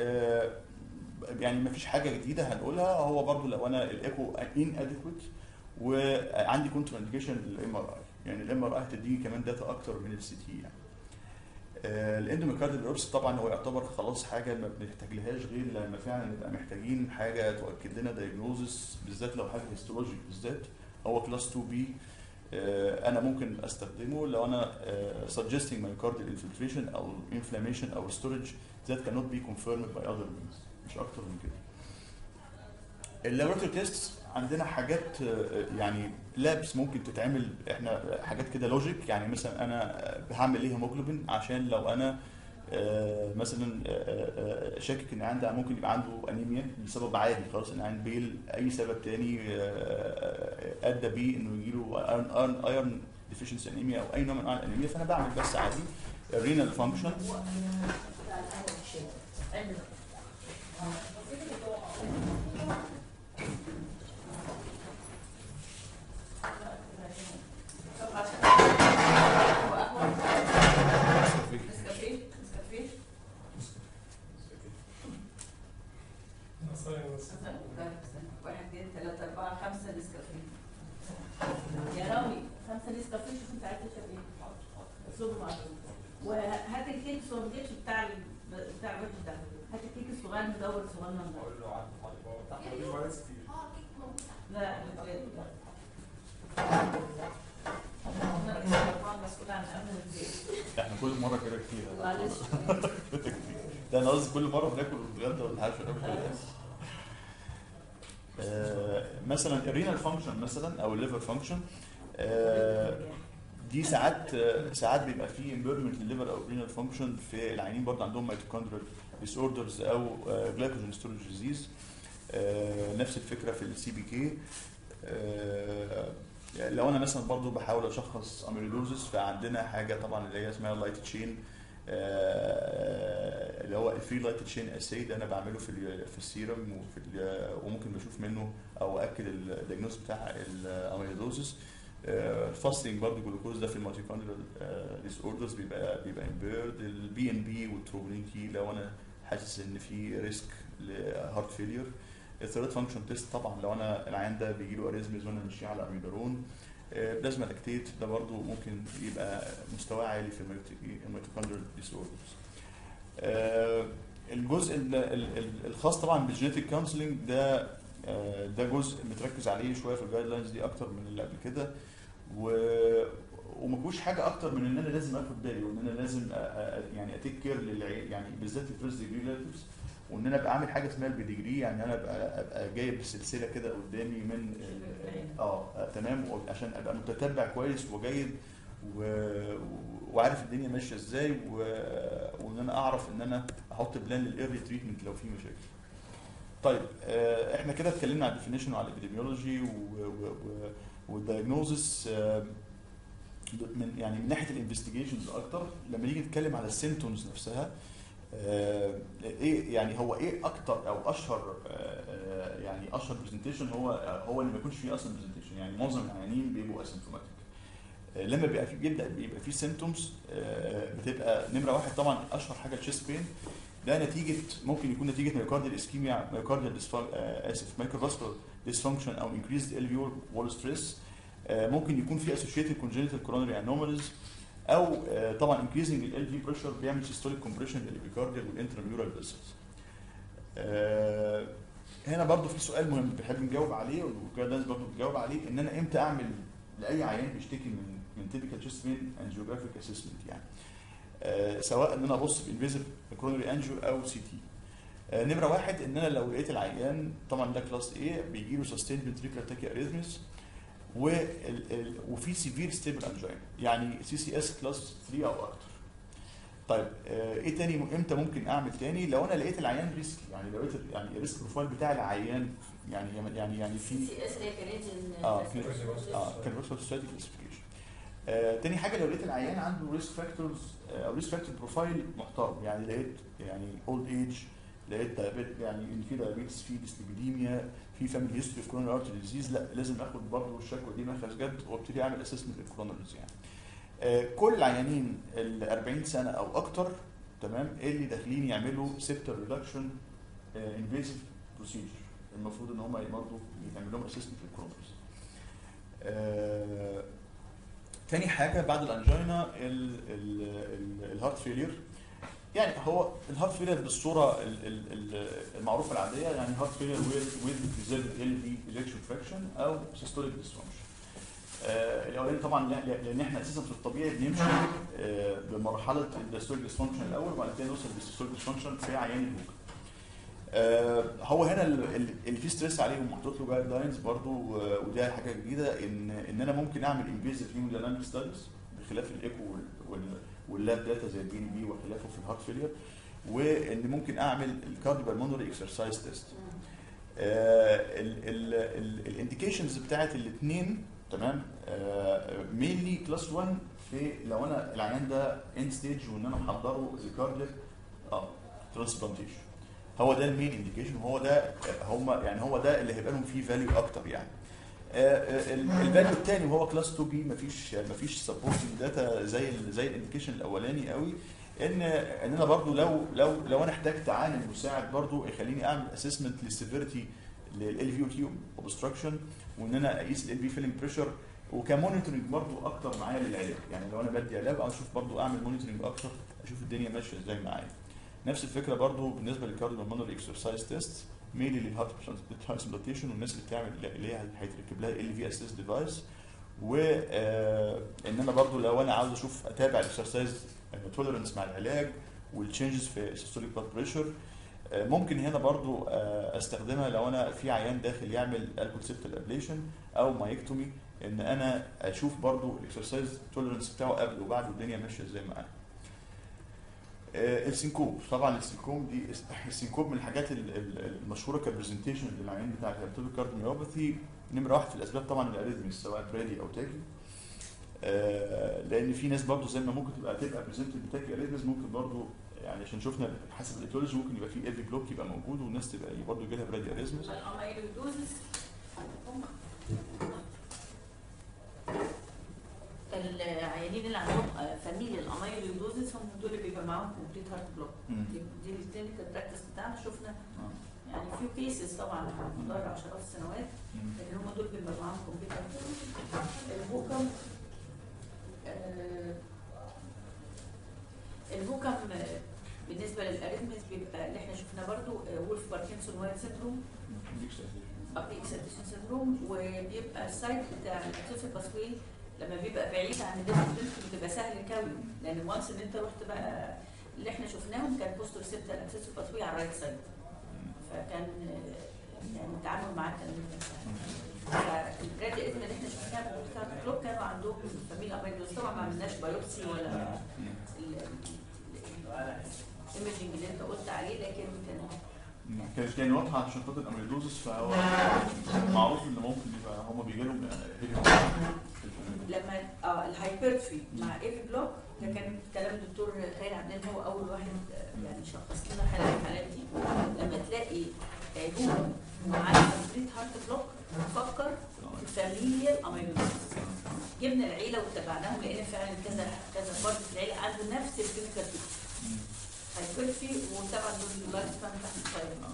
يعني ما فيش حاجه جديده هنقولها هو برضه لو انا الايكو ان اديكويت وعندي كونتر انديكيشن للام ار اي يعني الام ار اي هتديني كمان داتا اكتر من السي تي يعني الاندوميكارديال بيوبس طبعا هو يعتبر خلاص حاجه ما بنحتاجلهاش غير لما فعلا نبقى محتاجين حاجه تؤكد لنا دايجنوزس بالذات لو حاجه هيستولوجيك بالذات هو كلاس 2 بي انا ممكن استخدمه لو انا uh, suggesting myocardial infiltration او inflammation او storage that cannot be confirmed by other means مش اكتر من كده اللابوراتوري تيست عندنا حاجات آه، يعني لابس ممكن تتعمل احنا حاجات كده لوجيك يعني مثلا انا هعمل ايه هيموجلوبين عشان لو انا آه، مثلا آه، آه، شاكك ان عندي ممكن يبقى عنده انيميا لسبب عادي خلاص ان عنده بيل اي سبب تاني آه، آه، ادى بيه انه يجي له ايرون ايرون ديفيشنسي انيميا او اي نوع من انواع الانيميا فانا بعمل بس عادي الرينال فانكشن واحد اثنين ثلاثة أربعة خمسة نسكافيه يا رامي خمسة نسكافيه شوف أنت عايز تشرب إيه اطلبه معاك وهات الكيك الساندوتش بتاع ال... بتاع الوجه ده هات الكيك الصغير المدور الصغنن ده اقول له عنده حاجه دي فايروس كتير لا الولاد ده أنا طبعا مسؤول عن أمن البيت احنا كل مره كده كتير معلش ده انا قصدي كل مره بناكل ونتغدى ولا حاجه آه، مثلا الرينال فانكشن مثلا او الليفر فانكشن دي ساعات آه، ساعات بيبقى فيه امبيرمنت للليفر او رينال فانكشن في العيانين برضه عندهم ميتوكوندريال ديس اوردرز او جلايكوجين ستورج ديزيز نفس الفكره في السي بي كي لو انا مثلا برضه بحاول اشخص اميلودوزس فعندنا حاجه طبعا اللي هي اسمها لايت تشين اللي هو الفري لايت تشين اساي ده انا بعمله في ال- في السيرم وفي ال- وممكن بشوف منه او اكد الدياجنوز بتاع الاميلودوزس الفاستنج برضه جلوكوز ده في الميتوكوندريال ديس اوردرز بيبقى بيبقى امبيرد البي ان بي والتروبونين تي لو انا حاسس ان في ريسك لهارت فيلير الثيرد فانكشن تيست طبعا لو انا العيان ده بيجي له اريزمز وانا ماشي على اميدارون بلازما لاكتيت ده برضو ممكن يبقى مستواه عالي في الميتوكوندريال ديس اوردرز الجزء ال- ال- ال- الخاص طبعا بالجينيتك كونسلنج ده آه، ده جزء متركز عليه شويه في الجايد لاينز دي اكتر من اللي قبل كده و وما فيهوش حاجه اكتر من ان انا لازم اخد بالي وان انا لازم أ- أ- يعني اتيك كير للعيال يعني بالذات الفيرست ديجري ريلاتيفز وان انا ابقى عامل حاجه اسمها البيديجري يعني انا ابقى ابقى جايب سلسله كده قدامي من ال- اه آه، تمام عشان ابقى متتبع كويس وجيد و... وعارف الدنيا ماشيه ازاي و... وان انا اعرف ان انا احط بلان للايرلي تريتمنت لو في مشاكل. طيب آه، احنا كده اتكلمنا على الديفينيشن وعلى الابيديميولوجي والدايجنوزس من يعني من ناحيه الانفستيجيشنز اكتر لما نيجي نتكلم على السيمتومز نفسها آه، ايه يعني هو ايه اكتر او اشهر آه، آه، يعني اشهر برزنتيشن هو هو اللي ما يكونش فيه اصلا برزنتيشن يعني معظم العيانين بيبقوا اسيمتوماتيك لما بيبقى في بيبدا بيبقى في سيمتومز بتبقى نمره واحد طبعا اشهر حاجه الشيست بين ده نتيجه ممكن يكون نتيجه مايوكارديال اسكيميا مايوكارديال اسف مايكروفاسكولار ديسفانكشن او انكريزد الفيول وول ستريس ممكن يكون في اسوشيتد كونجنتال كورونري انوماليز او آه، طبعا انكريزنج ال في بريشر بيعمل سيستوليك كومبريشن للابيكارديال والانتراميورال فيسلز هنا برضو في سؤال مهم بحب نجاوب عليه وكده الناس برضو بتجاوب عليه ان انا امتى اعمل لاي عيان بيشتكي من من تيبيكال تشيست بين انجيوجرافيك اسسمنت يعني آه، سواء ان انا ابص بانفيزيف كورونري انجيو او سي تي آه، نمره واحد ان انا لو لقيت العيان طبعا ده كلاس A بيجي له سستين فنتريكولار تاكي اريثمس وال- ال- وفي سيفير ستيبل انجينا يعني سي سي اس كلاس 3 او اكتر طيب آه، ايه تاني م- امتى ممكن اعمل تاني لو انا لقيت العيان ريسك يعني لو لقيت ال- يعني الريسك بروفايل بتاع العيان يعني يعني يعني في سي اس اللي هي كانت اه في اه كان ريسك ستاتيك كلاسيفيكيشن آه تاني حاجه لو لقيت العيان عنده ريسك فاكتورز او ريسك فاكتور بروفايل محترم يعني لقيت يعني اولد ايج لقيت diabetes- يعني ان في دايابيتس في ديسليبيديميا في فاميلي هيستوري اوف كورونر ارتري ديزيز لا لازم اخد برضه الشكوى دي ماخذ جد وابتدي اعمل اسسمنت للكورونرز يعني آه كل العيانين ال 40 سنه او اكتر تمام اللي داخلين يعملوا سيبتر ريدكشن انفيزيف بروسيجر المفروض ان هم برضه يتعمل لهم اسسمنت للكورونرز آه، تاني حاجه بعد الانجينا ال- ال- ال- الهارت فيلير يعني هو الهارت فيلير بالصوره ال- ال- ال- المعروفه العاديه يعني هارت فيلير ويز بريزيرفد ال في ايجكشن فراكشن او سيستوليك ديسفانكشن الاولاني طبعا لا- لا- لان احنا اساسا في الطبيعي بنمشي آه، بمرحله الديستوليك ديسفانكشن الاول وبعد كده نوصل للسيستوليك ديسفانكشن في عيان الهوك آه، هو هنا ال- ال- اللي فيه ستريس عليه ومحطوط له جايد لاينز برضه وده حاجه جديده ان ان انا ممكن اعمل انفيزيف هيموديناميك ستاديز بخلاف الايكو وال- وال- واللاب داتا زي البي ان بي وخلافه في الهارت فيلير وان ممكن اعمل الكارديو بالمونري اكسرسايز تيست الانديكيشنز بتاعت الاثنين تمام مينلي كلاس 1 في لو انا العيان ده اند ستيج وان انا محضره الكاردياك اه ترانسبلانتيشن هو ده المين انديكيشن وهو ده هم يعني هو ده اللي هيبقى لهم فيه فاليو اكتر يعني الفاليو الثاني وهو كلاس 2 بي مفيش مفيش سبورتنج داتا زي ال زي الانديكيشن الاولاني قوي ان ان انا برضو لو لو لو انا احتجت عامل مساعد برضو يخليني اعمل اسسمنت للسيفيرتي لل في او تي اوبستراكشن وان انا اقيس ال في فيلينج بريشر وكمونيتورنج برضو اكتر معايا للعلاج يعني لو انا بدي علاج اشوف برضو اعمل مونيتورنج اكتر اشوف الدنيا ماشيه ازاي معايا نفس الفكره برضو بالنسبه للكارديو بالمونري اكسرسايز تيست ميلي للهارت ترانسبلانتيشن والناس اللي بتعمل اللي هي هيتركب لها ال في اسيس ديفايس و آه، ان انا برضو لو انا عاوز اشوف اتابع الاكسرسايز توليرنس مع العلاج والتشنجز في السيستوليك بلاد بريشر ممكن هنا برضو آه، استخدمها لو انا في عيان داخل يعمل الكول سيبتال ابليشن او مايكتومي ان انا اشوف برضو الاكسرسايز توليرنس بتاعه قبل وبعد والدنيا ماشيه ازاي معاه آه، السينكوب طبعا السينكوب دي السينكوب من الحاجات ال- ال- المشهوره كبرزنتيشن للعيان بتاع الهيباتوبيك كارديوميوباثي نمره واحد في الاسباب طبعا الاريثميز سواء برادي او تاكي آه، لان في ناس برضو زي ما ممكن تبقى تبقى بريزنت بتاكي اريثميز ممكن برضو يعني عشان شفنا حسب الايتيولوجي ممكن يبقى في ايفي بلوك يبقى موجود والناس تبقى برضو يجي لها برادي اريثميز الاميلودوزس العيانين اللي عندهم فاميليا الاميلودوزس هم دول اللي بيبقى معاهم كومبليت هارت بلوك دي دي الكلينيكال براكتس بتاعنا شفنا يعني فيو كيسز طبعا على مدار عشرات السنوات اللي هم دول بيبقى معاهم كومبليت هارت بلوك الهوكم آه، الهوكم آه، بالنسبه للاريثميز بيبقى اللي احنا شفناه برضو آه، وولف باركنسون وايت سيندروم اكسيتيشن سيندروم وبيبقى السايت بتاع الاكسسيف باسوي لما بيبقى بعيد عن الديفرنس بتبقى سهل كوي لان وانس ان انت رحت بقى اللي احنا شفناهم كان بوست ريسبتر اكسسيف باسوي على الرايت سايد فكان آه، يعني التعامل معاه كان فالبرادي اذن اللي احنا شفناها بتاع كلوب كانوا عندهم فاميليا اميلوز طبعا ما عملناش بايوبسي ولا الايمجنج اللي انت قلت عليه لكن كان كانت يعني واضحه عشان خاطر الاميلوزس فهو معروف ان ممكن يبقى هم بيجي لهم لما اه الهايبرتفي مع ايفي بلوك ده كان كلام الدكتور خالد عبدين هو اول واحد آه، يعني شخص لنا حاله من الحالات دي لما تلاقي آه، هو معاه كومبليت هارت بلوك فكر في فاميليال اميلويدوز جبنا العيله وتابعناهم لقينا فعلا كذا كذا فرد في العيله عنده نفس الفكره دي هيكفي وطبعا دول اللايف سبان تحت الطيب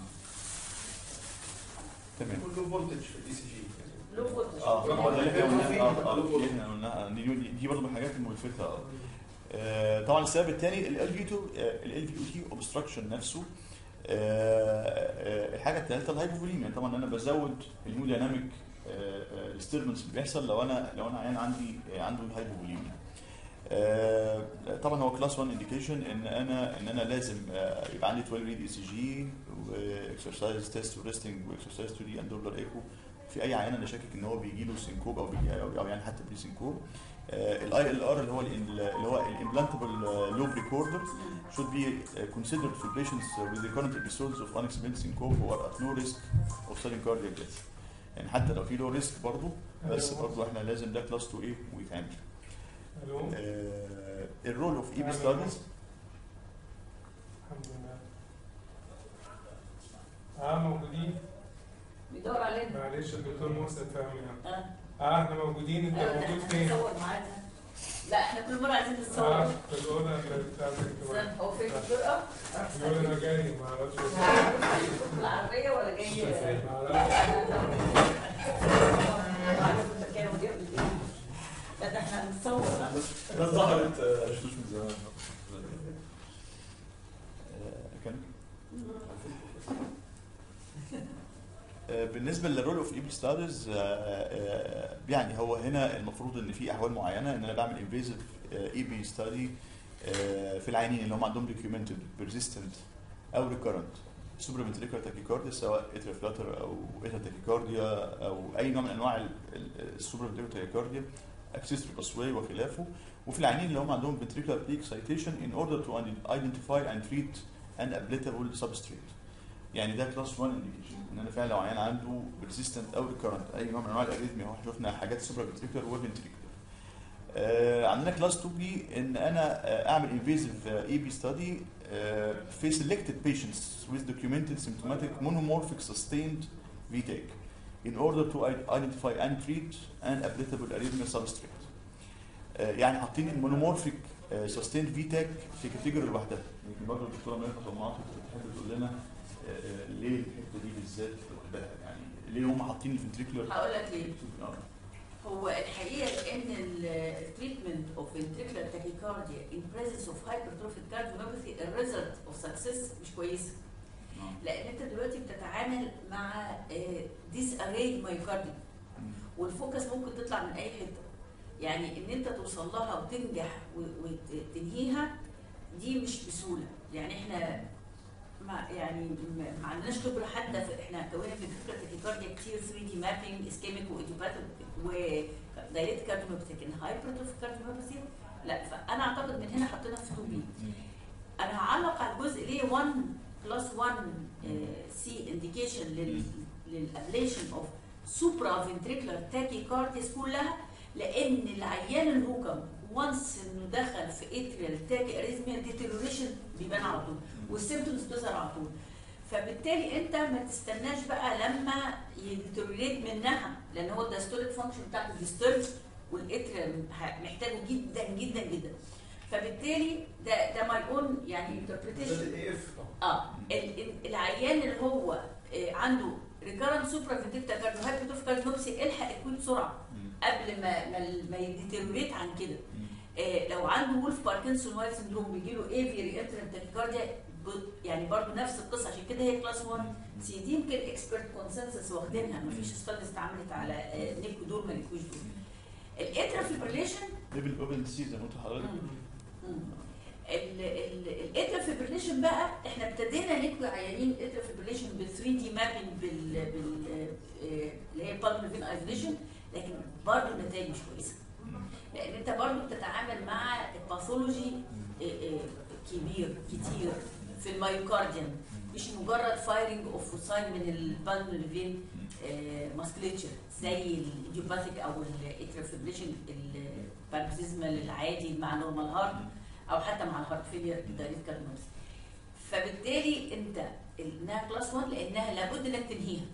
تمام كله فولتج في الاي سي جي لو فولتج اه هو ده اللي احنا قلناه اه اه لو اللي احنا قلناها دي دي- دي برضه من الحاجات الملفتة اه آه، طبعا السبب الثاني ال في 2 ال في تي اوبستراكشن نفسه آه، آه، الحاجه الثالثه الهايبوفوليميا طبعا انا بزود الهيموديناميك ديستربنس اللي بيحصل لو انا لو انا عيان عندي آه، عنده هايبوفوليميا آه، طبعا هو كلاس 1 انديكيشن ان انا ان انا لازم آه، يبقى عندي 12 ريد اي سي جي واكسرسايز تيست وريستنج واكسرسايز 2 دي اندولار ايكو في اي عيان انا شاكك ان هو بيجي له سينكوب او بيجي او أو يعني حتى بري سينكوب الاي ال ار اللي هو ال- اللي هو الامبلانتبل لوب ريكوردر should be uh, considered for patients uh, with recurrent episodes of unexplained syncope who are at low risk of sudden cardiac death. يعني حتى لو في لو ريسك برضه بس برضه احنا لازم ده كلاس 2 ايه ويتعمل. الو آه، الرول اوف اي بي ستاديز الحمد لله اه موجودين بيدور علينا معلش الدكتور محسن فهمي اه اه احنا موجودين انت أيوة، ده موجود احنا فين؟ هنصور معانا لا احنا كل مره عايزين اه نتصور في الاوضه بتاعتك كمان استنى، هو فين الجرأة؟ يقول انا جاي ما اعرفش العربية ولا جاي؟ ما اعرفش عارف المكان ودي قبل كده. لا ده احنا هنتصور ده ظهرت شفتوش من زمان آه، كان آه، بالنسبه للرول اوف ايبل ستاديز يعني هو هنا المفروض ان في احوال معينه ان انا بعمل انفيزيف اي بي ستادي في العيانين اللي هم عندهم دوكيومنتد بيرزيستنت او ريكورنت سوبر فنتريكولار تاكيكارديا سواء اتريا فلاتر او اتريا تاكيكارديا او اي نوع من انواع السوبر فنتريكولار تاكيكارديا accessory pathway وخلافه وفي العيانين اللي هم عندهم ventricular peak excitation in order to identify and treat an ablatable substrate يعني ده كلاس 1 انديكيشن ان انا فعلا لو عيان عنده persistent او recurrent اي نوع من انواع الاريثميا هو احنا شفنا حاجات سوبر فنتريكولار وفنتريكولار آه عندنا كلاس 2 بي ان انا آه اعمل انفيزيف اي بي ستادي في selected patients with documented symptomatic monomorphic sustained VTAC in order to identify and treat an applicable arrhythmia substrate. آه، يعني حاطين المونومورفيك سستيند فيتاك في كاتيجوري لوحدها يمكن برضه الدكتوره مريم طماطم بتحب تقول لنا آه، آه، ليه الحته دي بالذات لوحدها يعني ليه هم حاطين الفنتريكولر هقول لك ليه هو الحقيقه ان التريتمنت اوف ventricular tachycardia in presence of hypertrophic cardiomyopathy الريزلت اوف سكسس مش كويسه لان انت دلوقتي بتتعامل مع ديس اريد مايوكارديوم والفوكس ممكن تطلع من اي حته يعني ان انت توصل لها وتنجح و- وتنهيها دي مش بسهوله يعني احنا ما يعني ما- ما عندناش خبره حتى في احنا كوننا في فكره التكيكارديا كتير 3 دي مابينج اسكيميك وايديوباثيك ودايركت كارديوميوباثيك لكن هايبرتروفيك كارديوميوباثي لا فانا اعتقد من هنا حطينا في 2 بي انا هعلق على الجزء ليه 1 بلس 1 سي انديكيشن للابليشن اوف سوبرا فنتريكولار تاكيكارديس كلها لان العيان الهوكم وانس انه دخل في اتريال تاكي اريزميا ديتيروريشن بيبان على طول والسيمتومز بتظهر على طول فبالتالي انت ما تستناش بقى لما يديتيروريت منها لان هو الدايستوليك فانكشن بتاعته ديسترب والاتريال محتاجه جدا جدا جدا فبالتالي ده ده ماي اون يعني ده انتربريتيشن الاي اف اه ال- ال- العيان اللي هو آه، عنده ريكارنت سوبرا فيتيكتا كارديو هايبرتروف كارديوبسي الحق الكويت بسرعه قبل ما ما, ما يديتيروريت عن كده آه، لو عنده وولف باركنسون وايت سندروم بيجي له ايفي رينترنت تاكيكارديا يعني برضه نفس القصه عشان كده هي كلاس 1 سي دي يمكن اكسبرت كونسنسس واخدينها مفيش ستاديز اتعملت على آه، نيكو دول ما نيكوش دول الاترا فيبريليشن ليفل اوبن ديزيز زي ما قلت لحضرتك الاترا فيبريليشن بقى احنا ابتدينا نكوي عيانين اترا فيبريليشن بال 3 دي مابينج بال بال آه، اللي هي بالمر فين ايزوليشن لكن برضه النتائج مش كويسه لان انت برضه بتتعامل مع باثولوجي كبير كتير في المايوكارديوم مش مجرد فايرنج اوف فوساين من البالمر فين ماسكليتشر زي الايديوباثيك او الاترا فيبريليشن باركسيزمال العادي مع نورمال هارت او حتى مع الهارت فيلير دايريت كارنوز فبالتالي انت انها كلاس 1 لانها لابد انك تنهيها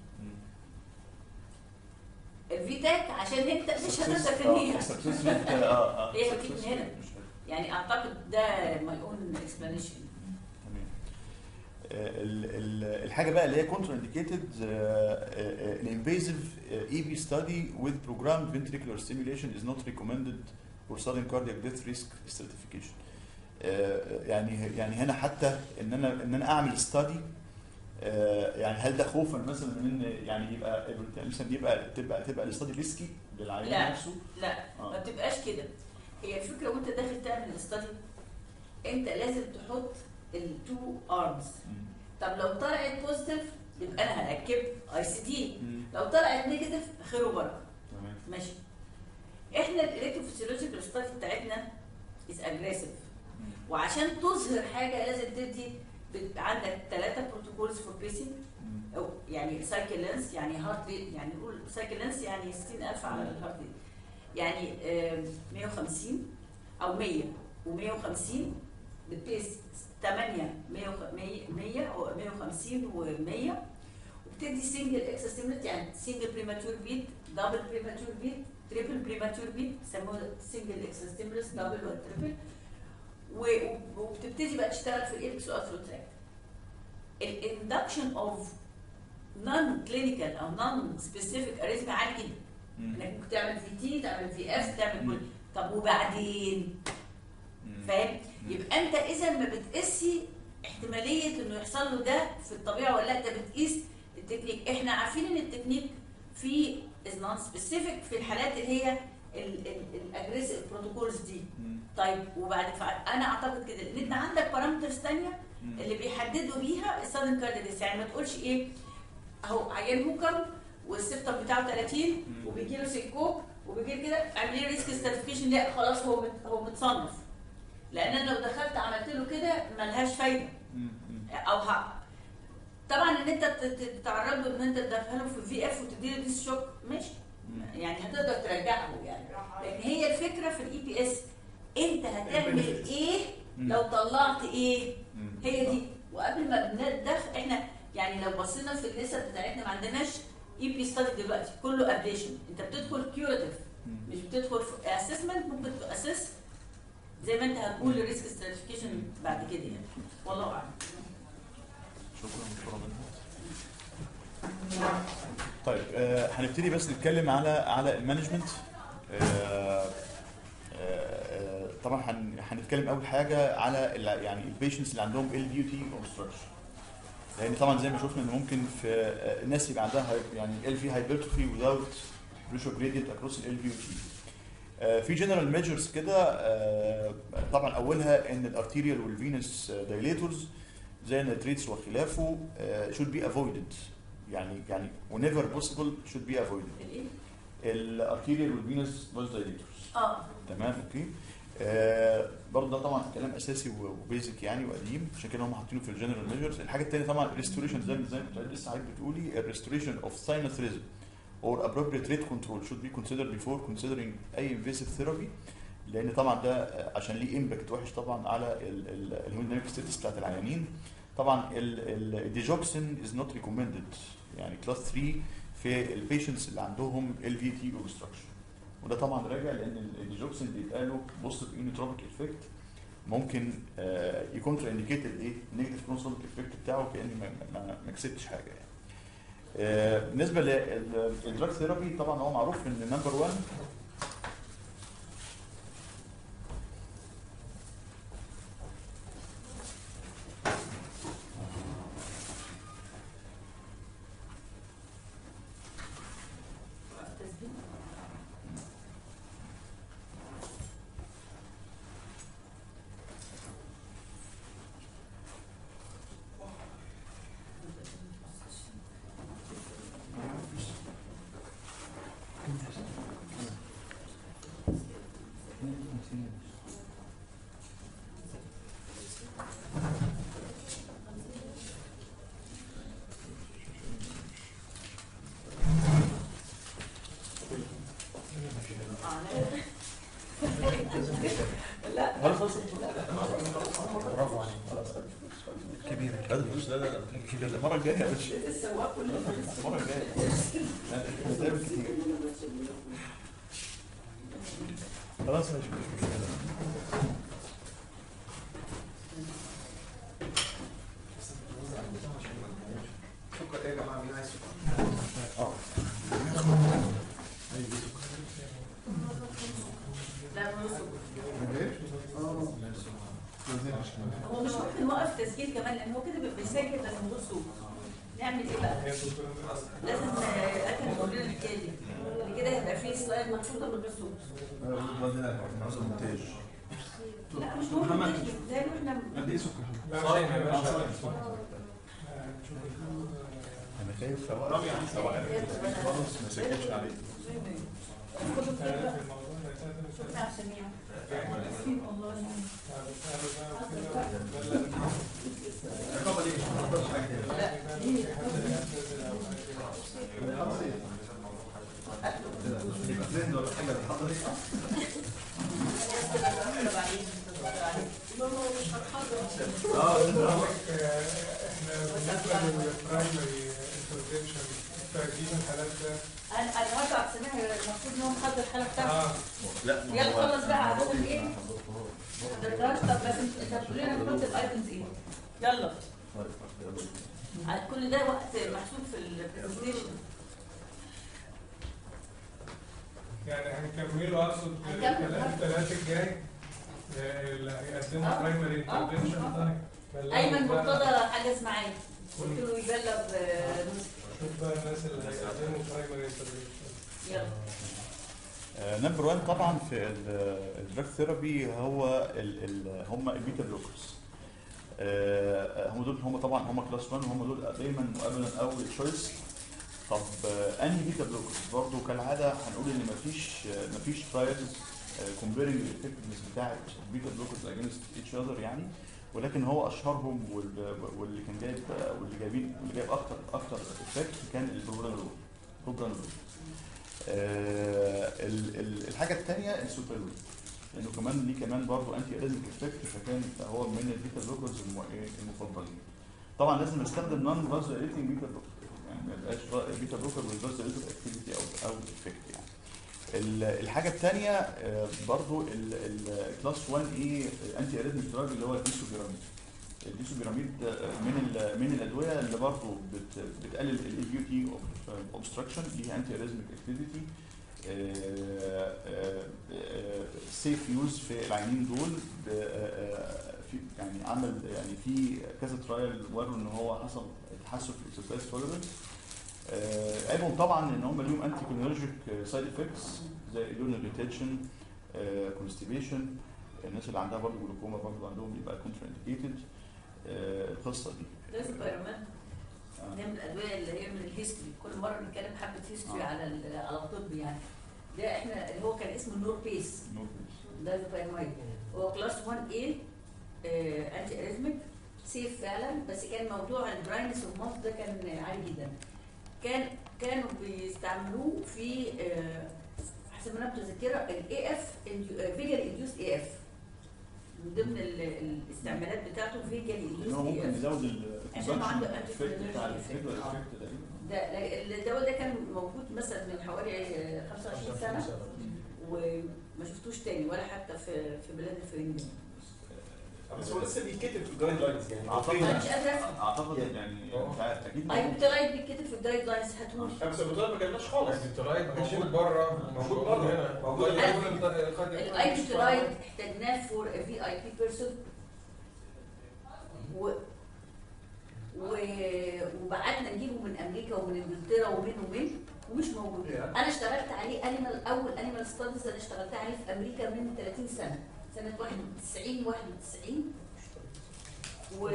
الفيتاك عشان انت مش هتقدر تنهيها سكسس ريت اه اه هي بتيجي success من هنا. rate مش عارف. يعني اعتقد ده ماي اون اكسبلانيشن تمام آه، ال- ال- الحاجه بقى اللي هي كونتر انديكيتد الانفيزيف اي بي ستادي with programmed ventricular stimulation is not recommended for sudden cardiac death risk stratification آه، يعني يعني هنا حتى ان انا ان انا اعمل ستادي يعني هل ده خوفا مثلا من ان يعني يبقى مثلا يبقى تبقى تبقى الاستادي ريسكي للعيان لا. نفسه لا آه. ما بتبقاش كده هي الفكره وانت داخل تعمل الاستادي انت لازم تحط التو ارمز مم. طب لو طلعت بوزيتيف يبقى انا هركب اي سي دي مم. لو طلعت نيجاتيف خير وبركه تمام ماشي احنا الالكتروفيسيولوجيكال ستادي بتاعتنا از اجريسيف مم. وعشان تظهر حاجه لازم تدي بت- عندك ثلاثه بروتوكولز فور بيسنج مم. أو يعني سايكل لينس يعني هارت ريت يعني نقول سايكل لينس يعني 60000 على الهارت ريت يعني آم، 150 او 100 و150 بتبيس 8 100 100 او 150 و100 وبتدي سنجل اكس ستيمولت يعني سنجل بريماتور بيت دبل بريماتور بيت تريبل بريماتور بيت سموه سنجل اكس ستيمولس دبل وتريبل وبتبتدي بقى تشتغل في الايبكس واثرو تراك الاندكشن اوف نون كلينيكال او نون سبيسيفيك اريزما عالي جدا مم. انك ممكن تعمل في تي تعمل في اف تعمل كل مم. طب وبعدين مم. فاهم مم. يبقى انت اذا ما بتقيسي احتماليه انه يحصل له ده في الطبيعه ولا لا انت بتقيس التكنيك احنا عارفين ان التكنيك في از نون سبيسيفيك في الحالات اللي هي الاجريسيف بروتوكولز دي مم. طيب وبعد انا اعتقد كده ان انت عندك بارامترز ثانيه مم. اللي بيحددوا بيها السادن كارديس يعني ما تقولش ايه اهو عيان هوكر والسيبتم بتاعه 30 وبيجي له سيكوب وبيجي له كده اعمل لي ريسك ستاتيفيكيشن لا خلاص هو مت هو متصنف لان انا لو دخلت عملت له كده ملهاش فايده مم. مم. او حق طبعا ان انت ت- ت- تتعرض له ان انت تدخله في في اف وتدي له ديس شوك ماشي يعني هتقدر ترجعه يعني لكن هي الفكره في الاي بي اس انت هتعمل ايه لو طلعت ايه مم. هي دي وقبل ما بندخل احنا يعني لو بصينا في الليسته بتاعتنا ما عندناش اي بي ستادي دلوقتي كله ابليشن انت بتدخل كيوراتيف مم. مش بتدخل في اسسمنت ممكن تاسس زي ما انت هتقول الريسك ستراتيفيكيشن بعد كده يعني والله اعلم شكرا دكتوره بنت طيب آه هنبتدي بس نتكلم على على المانجمنت آه آه آه طبعا هن- هنتكلم اول حاجه على ال- يعني البيشنتس اللي عندهم ال دي تي اوبستراكشن لان طبعا زي ما شفنا ان ممكن في آه، الناس يبقى عندها هاي- يعني ال في هايبرتروفي without بريشر جريدينت اكروس ال بي تي في جنرال ميجرز كده آه، طبعا اولها ان الارتيريال والفينس دايليتورز زي النيتريتس وخلافه آه، should be avoided يعني يعني whenever possible should be avoided الايه؟ الارتيريال والفينس فاز دايليتورز اه تمام اوكي آه برضه ده طبعا كلام اساسي وبيزك يعني وقديم عشان كده هم حاطينه في الجنرال ميجرز الحاجه الثانيه طبعا الريستوريشن زي زي ما أنت لسه حضرتك بتقولي الريستوريشن اوف ساينس ريزم or appropriate rate control should be considered before considering اي invasive therapy لان طبعا ده آه، عشان ليه امباكت وحش طبعا على الهيموديناميك ستاتس بتاعت العيانين طبعا الديجوكسين از نوت ريكومندد يعني كلاس 3 في البيشنتس اللي عندهم ال في تي اوبستراكشن وده طبعا راجع لان الديجوكسين بيبقى له بوزيتيف اينوتروبيك افكت ممكن آه، يكونترا انديكيت الايه النيجاتيف كونسوليك افكت بتاعه كاني ما, ما, ما كسبتش حاجه يعني آه، بالنسبه للدراج ثيرابي طبعا هو معروف ان نمبر 1 تسبيح برافو عليك كبيرة لا لا لا لا كبيرة المرة الجاية يا باشا السواق كله المرة الجاية لا، احنا بنتقابل كتير خلاص ماشي مش مشكلة سكر ايه يا جماعه مين عايز سكر؟ اه لا نص هو مش ممكن نوقف تسجيل كمان لان هو كده بيبقى بيسجل بس من غير صوت نعمل ايه بقى؟ هي الدكتورة لازم آه، اكل نقول لنا الحكايه دي بعد كده هيبقى في سلايد محطوطه من غير صوت عاوز مونتاج لا مش مهم تيجي زي ما احنا قد ايه سكر لا صايم مش يا هيبقى باشا. شغل. آه، نشوف ال- انا خايف سواء سواء خلاص ما سجلش عليه خدوا آه، كده في الموضوع ده كده مش بتاع سميع الله يعين. الرقابة دي مش هتقدرش حاجة تاني. يبقى ترند ولا حاجة بتحضر اه احنا بالنسبه للبرايمري انترفنشن تجديد الحالات ده انا انا هرجع سميع المفروض ان هو محضر الحاله بتاعته اه لا ما يلا هو- خلص بقى عشان ايه؟ ما حضرتهاش طب بس انت انت بتقول لنا بتحط الايتمز ايه؟ يلا طيب، يلا. على كل ده وقت محسوب في البرزنتيشن يعني هنكمله اقصد هنكمل. الثلاث الثلاث الجاي آه، اللي هيقدموا آه. برايمري آه. انترفنشن طيب بلغوا ايمن بقى- مرتضى حجز معايا قلت له يبلغ آه، شوف بقى الناس اللي هيقدموا برايمري انترفنشن يلا نمبر 1 طبعا في الدراج ثيرابي هو ال ال هم البيتا بلوكرز آه، هم دول هم طبعا هم كلاس 1 هم دول دايما وابدا اول تشويس طب آه، انهي بيتا بلوكرز برضه كالعاده هنقول ان مفيش آه، مفيش ترايلز كومبيرنج الافكتفنس بتاعت البيتا بلوكرز اجينست ايتش اذر يعني ولكن هو اشهرهم وال- واللي كان جايب واللي جايبين واللي جايب اكتر اكتر افكت كان البروبرانول البروبرانول آه، ال- ال- الحاجه الثانيه السوبرلوين لانه كمان ليه كمان برضه انتي اريزمك افكت فكان هو من البيتا بلوكرز الم- إيه المفضلين طبعا لازم نستخدم نون فازوليتنج بيتا بلوكر يعني ما يبقاش را- بيتا بلوكر والفازوليتنج اكتيفيتي او او افكت يعني ال- الحاجه الثانيه برضه الكلاس 1 اي انتي اريزمك دراج اللي هو الديسوبيراميد الديسوبيراميد آه، من ال- من الادويه اللي برضه بت- بتقلل الاي بي تي اوبستراكشن ليها انتي اريزمك اكتيفيتي سيف يوز في العينين دول ب- آه، آه، في يعني عمل يعني في كذا ترايل وروا ان هو حصل تحسن في الاكسرسايز توليرنس عيبهم طبعا ان هم ليهم انتي كولينرجيك سايد افكتس زي ايدونال ريتنشن كونستيبيشن الناس اللي عندها برضه جلوكوما برضه عندهم يبقى كونترا انديكيتد القصه دي لازم بايرمان آه. ده من الادويه اللي هي من الهيستوري كل مره بنتكلم حبه هيستوري آه. على ال- على الطب يعني ده احنا اللي هو كان اسمه النور بيس ده الفايرمايد هو كلاس 1 A آه، انتي اريزميك سيف فعلا بس كان موضوع البراينس والموت ده كان عالي جدا كان كانوا بيستعملوه في آه، حسب ما انا متذكره الاي اف فيجل انديوس اي اف من ضمن ال- الاستعمالات بتاعته فيجل ان انديوس هو اي ممكن اف يزود ال عشان عنده الافكت anti-cholinergic بتاع effect. الافكت والافكت ده ده الدواء ده كان موجود مثلا من حوالي آه، 25 سنه وما شفتوش تاني ولا حتى في في بلاد الفرنجة بس هو لسه بيتكتب في الجايد لاينز يعني أعتقد. انا مش قادره افهم اعتقد يعني مش عارف اكيد اي موجود. بتلاقي بيتكتب في الجايد لاينز هاتولي بس البطوله ما جالناش خالص البيترايد ما كانش بره موجود بره. هنا موجود. الاي بترايد احتاجناه فور في اي بي بيرسون و و وبعتنا نجيبه من امريكا ومن انجلترا ومن ومن ومش موجود Yeah. انا اشتغلت عليه انيمال اول انيمال ستاديز انا اشتغلت عليه في امريكا من 30 سنه سنه 91 91 و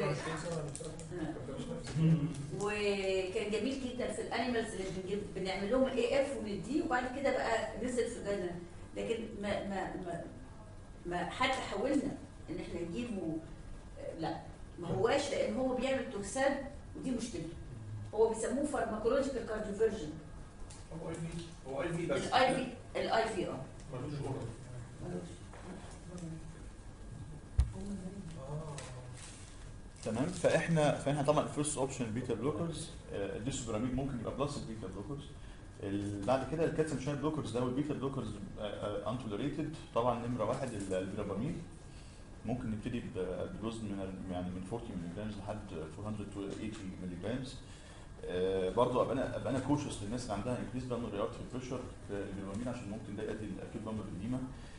وكان جميل جدا في الانيمالز اللي بنجيب بنعمل لهم اي اف ونديه وبعد كده بقى نزل في الجنة لكن ما ما ما ما حتى حاولنا ان احنا نجيبه آه، لا ما هواش لان هو بيعمل توكسان ودي مشكلته هو بيسموه فارماكولوجيكال كارديوفيرجن هو اي في هو اي في بس الاي في الاي في اه ملوش اورال تمام فاحنا فاحنا طبعا الفيرست اوبشن البيتا بلوكرز الديسوبراميد ممكن يبقى بلس البيتا بلوكرز ال- بعد كده الكالسيوم شانل بلوكرز ده والبيتا بلوكرز انتوليريتد طبعا نمره واحد ال- الفيرابامين ممكن نبتدي ب- بدوز من ال- يعني من 40 ملي جرامز لحد 480 ملي جرامز برضه ابقى انا ابقى انا كوشس للناس اللي عندها انكريز بالمونري ارتري بريشر الفيرابامين عشان ممكن ده يؤدي لاكيوت بالمونري اديما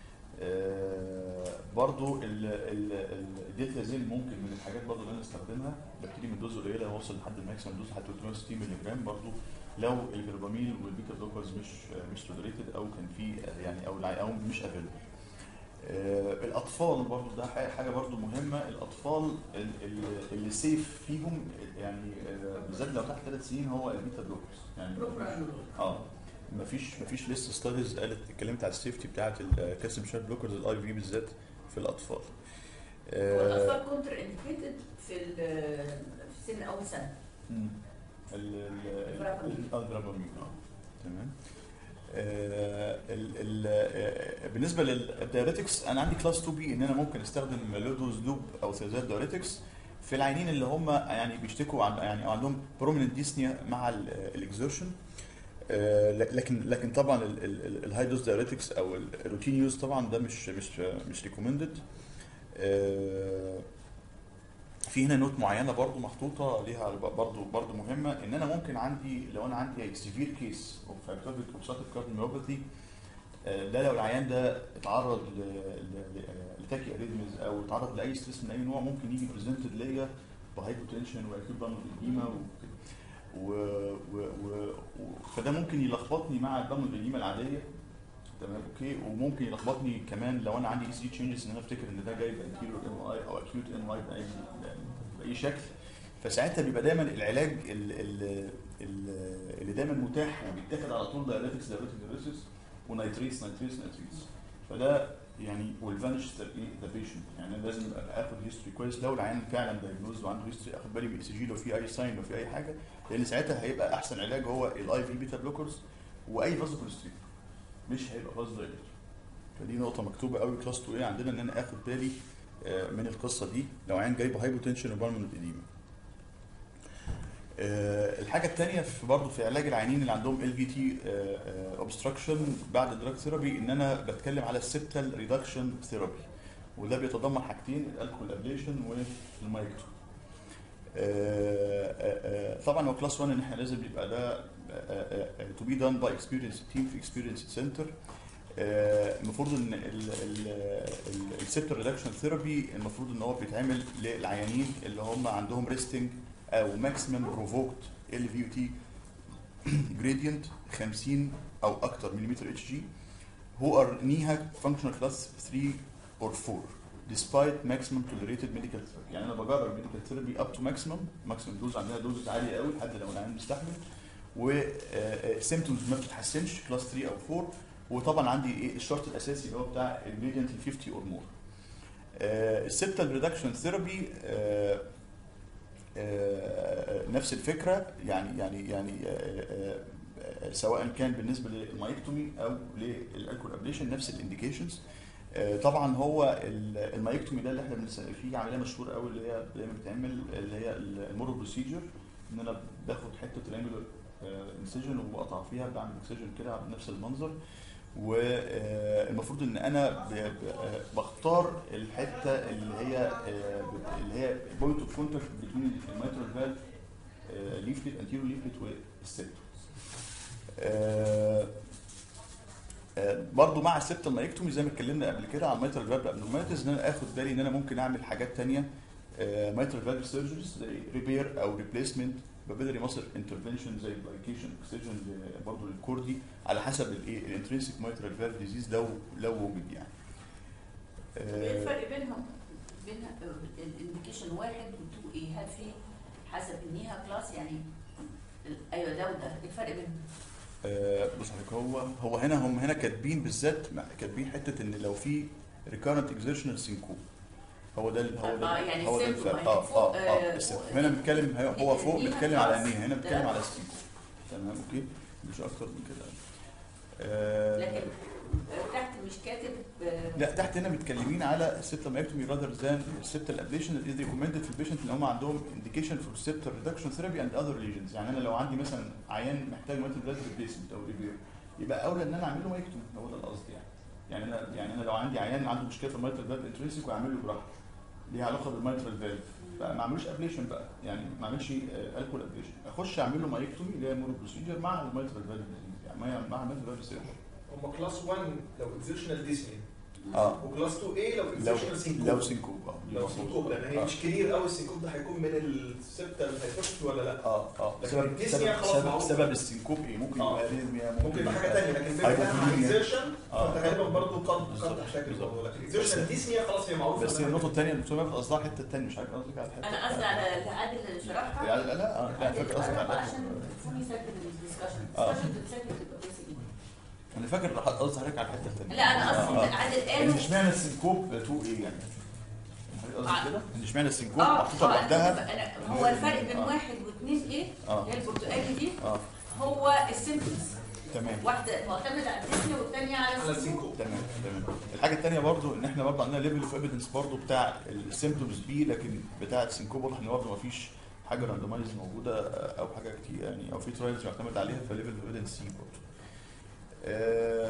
برضو الديتازين ممكن من الحاجات برضو اللي انا استخدمها ببتدي من دوز قليله واوصل لحد الماكسيمم دوز لحد 360 مللي جرام برضو لو الفيربامين والبيتا بلوكرز مش مش توليريتد او كان في يعني او الع- او مش افيلبل الاطفال برضو ده ح- حاجه برضو مهمه الاطفال ال- ال- اللي سيف فيهم يعني آه، بالذات لو تحت ثلاث سنين هو البيتا بلوكرز يعني اه مفيش مفيش لسه ستاديز قالت اتكلمت على السيفتي بتاعت الكالسيوم شانل بلوكرز الاي في بالذات في الاطفال هو آه، الاطفال كونتر انديكيتد في ال- في سن اول سنه مم. ال- ال- الفرابامين. ال- الفرابامين اه تمام آه، ال- ال- آه، بالنسبه للدايريتكس انا عندي كلاس 2 بي ان انا ممكن استخدم لودوز لوب او ثيازات دايريتكس في العينين اللي هم يعني بيشتكوا عن يعني عندهم بروميننت ديسنيا مع الاكزertion لكن لكن طبعا الهاي دوز دايريتكس او الروتين يوز طبعا ده مش مش مش ريكومندد في هنا نوت معينه برضو محطوطه ليها برضو برضو مهمه ان انا ممكن عندي لو انا عندي سيفير كيس اوف فاكتوريك اوبساتيك كارديوميوباثي ده لو العيان ده اتعرض ل- ل- ل- لتاكي اريثمز او اتعرض لاي ستريس من اي نوع ممكن يجي بريزنتد ليا بهايبوتنشن واكيوت بالمونري اديما و... و... و... و... فده ممكن يلخبطني مع البالمونري اديما العاديه تمام اوكي وممكن يلخبطني كمان لو انا عندي اي سي تشينجز ان انا افتكر ان ده جاي بانتيريور ام اي او اكيوت ام اي باي باي شكل فساعتها بيبقى دايما العلاج ال- ال- ال- اللي دايما متاح وبيتاخد على طول دايريتكس دايريتكس دايريتكس ونيتريس نيتريس نيتريس فده يعني والفانش ذا بيشنت يعني أنا لازم أبقى اخد هيستوري كويس لو العيان فعلا دايجنوز وعنده هيستوري اخد بالي من الاي سي جي لو في اي ساين لو في اي حاجه لان ساعتها هيبقى احسن علاج هو الاي في بيتا بلوكرز واي فازو كونستريكتور مش هيبقى فازو دايليتور فدي نقطه مكتوبه قوي كلاس 2 ايه عندنا ان انا اخد بالي آه، من القصه دي لو عيان جاي بهايبوتنشن وبالمونت اديما آه، الحاجه الثانيه في برضه في علاج العيانين اللي عندهم ال في تي اوبستراكشن بعد الدراج ثيرابي ان انا بتكلم على السبتال ريدكشن ثيرابي وده بيتضمن حاجتين الالكول ابليشن والمايكتو طبعا هو كلاس 1 ان احنا لازم يبقى ده تو بي دان باي اكسبيرينس تيم في اكسبيرينس سنتر المفروض ان السبتال ريدكشن ثيرابي المفروض ان هو بيتعمل للعيانين اللي هم عندهم ريستنج او ماكسيمم بروفوكت ال في تي جريدينت 50 او اكتر مليمتر اتش جي who are NEHA functional class 3 or 4 despite maximum tolerated medical therapy يعني انا بجرب medical therapy up to maximum maximum دوز عندها دوز عاليه قوي لحد لو العيان مستحمل و سيمتومز ما بتتحسنش كلاس 3 او 4 وطبعا عندي ايه الشرط الاساسي اللي هو بتاع الجريدينت 50 اور مور السبتال ريدكشن ثيرابي نفس الفكره يعني يعني يعني آه، آه، سواء كان بالنسبه للمايكتومي او للالكول ابليشن نفس الانديكيشنز طبعا هو ال- المايكتومي ده اللي احنا بنس- في عمليه مشهوره قوي اللي هي دايما بتتعمل اللي هي المورو بروسيجر ان انا باخد حته تريانجولار انسجن وبقطع فيها بعمل اكسجن كده بنفس المنظر والمفروض ان انا ب- ب- بختار الحته اللي هي آه، بت- اللي هي بوينت اوف كونتاكت بين الميترال فالف ليفلت انتيرو ليفلت والسبتو برضو مع السبتال مايكتومي زي ما اتكلمنا قبل كده على الميترال فالف ابنورماليتيز ان انا اخد بالي ان انا ممكن اعمل حاجات تانية ميترال فالف سيرجريز زي ريبير او ريبليسمنت بابيلري ماسل انترفنشن زي بلايكيشن اكسجن برضه للكوردي على حسب الايه الانترنسيك ميترال فالف ديزيز لو لو وجد يعني ايه آه، الفرق بينهم؟ بين الانديكيشن واحد وتو ايه؟ هل في حسب النيها كلاس يعني ال- ايوه ده وده ايه الفرق بينهم؟ آه، بص حضرتك هو هو هنا هم هنا كاتبين بالذات مع- كاتبين حته ان لو في ريكارنت اكزيرشنال سينكو هو ده ال- هو آه، ده يعني هو ده السيمتوم الفرق يعني اه فوق، اه آه، اه السيمتوم. هنا بنتكلم هو فوق النيها بنتكلم على خلاص. النيه هنا بنتكلم ده- على السينكو تمام اوكي مش اكتر من كده آه، لكن تحت مش كاتب آه، لا تحت هنا متكلمين على السيبتوميكتومي rather than septal ablation is recommended في البيشنت اللي هم عندهم indication for septal reduction therapy and other lesions يعني انا لو عندي مثلا عيان محتاج مالتي بلاد ريبليسمنت او ريبير يبقى اولى ان انا اعمل له مايكتومي هو ده القصد يعني يعني انا يعني انا لو عندي عيان عنده مشكله في الميترال فالف انترنسيك واعمل له جراحه ليها علاقه بالميترال فالف فما اعملوش ابليشن بقى يعني ما اعملش الكول ابليشن اخش اعمل له مايكتومي اللي هي مونو بروسيجر مع الميترال فالف يعني مع- مع الميترال فالف سيرجري هم كلاس 1 لو اكزيشنال ديسني اه وكلاس 2 اي لو لو اكزيشنال سينكوب لو سينكوب اه لو سينكوب لان هي آه. مش كتير قوي السينكوب ده هيكون من السبتال هايبرتروفي ولا لا اه اه لكن سبب الديسنيا سبب خلاص سبب, معروف. سبب السينكوب ايه ممكن آه. يبقى اريثميا ممكن يبقى حاجه ثانيه لكن في هايبوفوليميا. مع اكزيشن آه. فانت غالبا برضه قد بالظبط. قد تحتاج بالظبط. الموضوع لكن اكزيشنال ديسنيا خلاص هي معروفه بس هي النقطه الثانيه الدكتور ماجد قصدها الحته الثانيه مش عارف قصدك على الحته انا قصدي على اللي عادل اللي شرحها لا لا لا آه، لا فاكر قصدك على عشان الحتة. تكون يسجل الدسكشن آه. الدسكشن بتسجل تبقى كويسه جدا انا فاكر قصدي حضرتك على الحته الثانيه لا انا قصدي آه. إن عادل يعني قال اشمعنى السينكوب 2 ايه يعني؟ حضرتك قصدك آه. كده؟ ان اشمعنى السينكوب اه محطوطه آه، لوحدها أنا- هو الفرق بين آه. واحد واثنين ايه؟ اه اللي هي البرتقالي دي اه هو السيمبتومز تمام واحده معتمده على الديسني والثانيه على على السيمبتومز السينكوب تمام تمام الحاجه الثانيه برضو ان احنا برضو عندنا ليفل اوف ايفيدنس برضو بتاع السيمبتومز بي لكن بتاع السينكوب واضح ان برضو ما فيش حاجه راندمايز موجوده او حاجه كتير يعني او في ترايلز معتمد عليها فليفل اوف ايفيدنس سي برضو آه،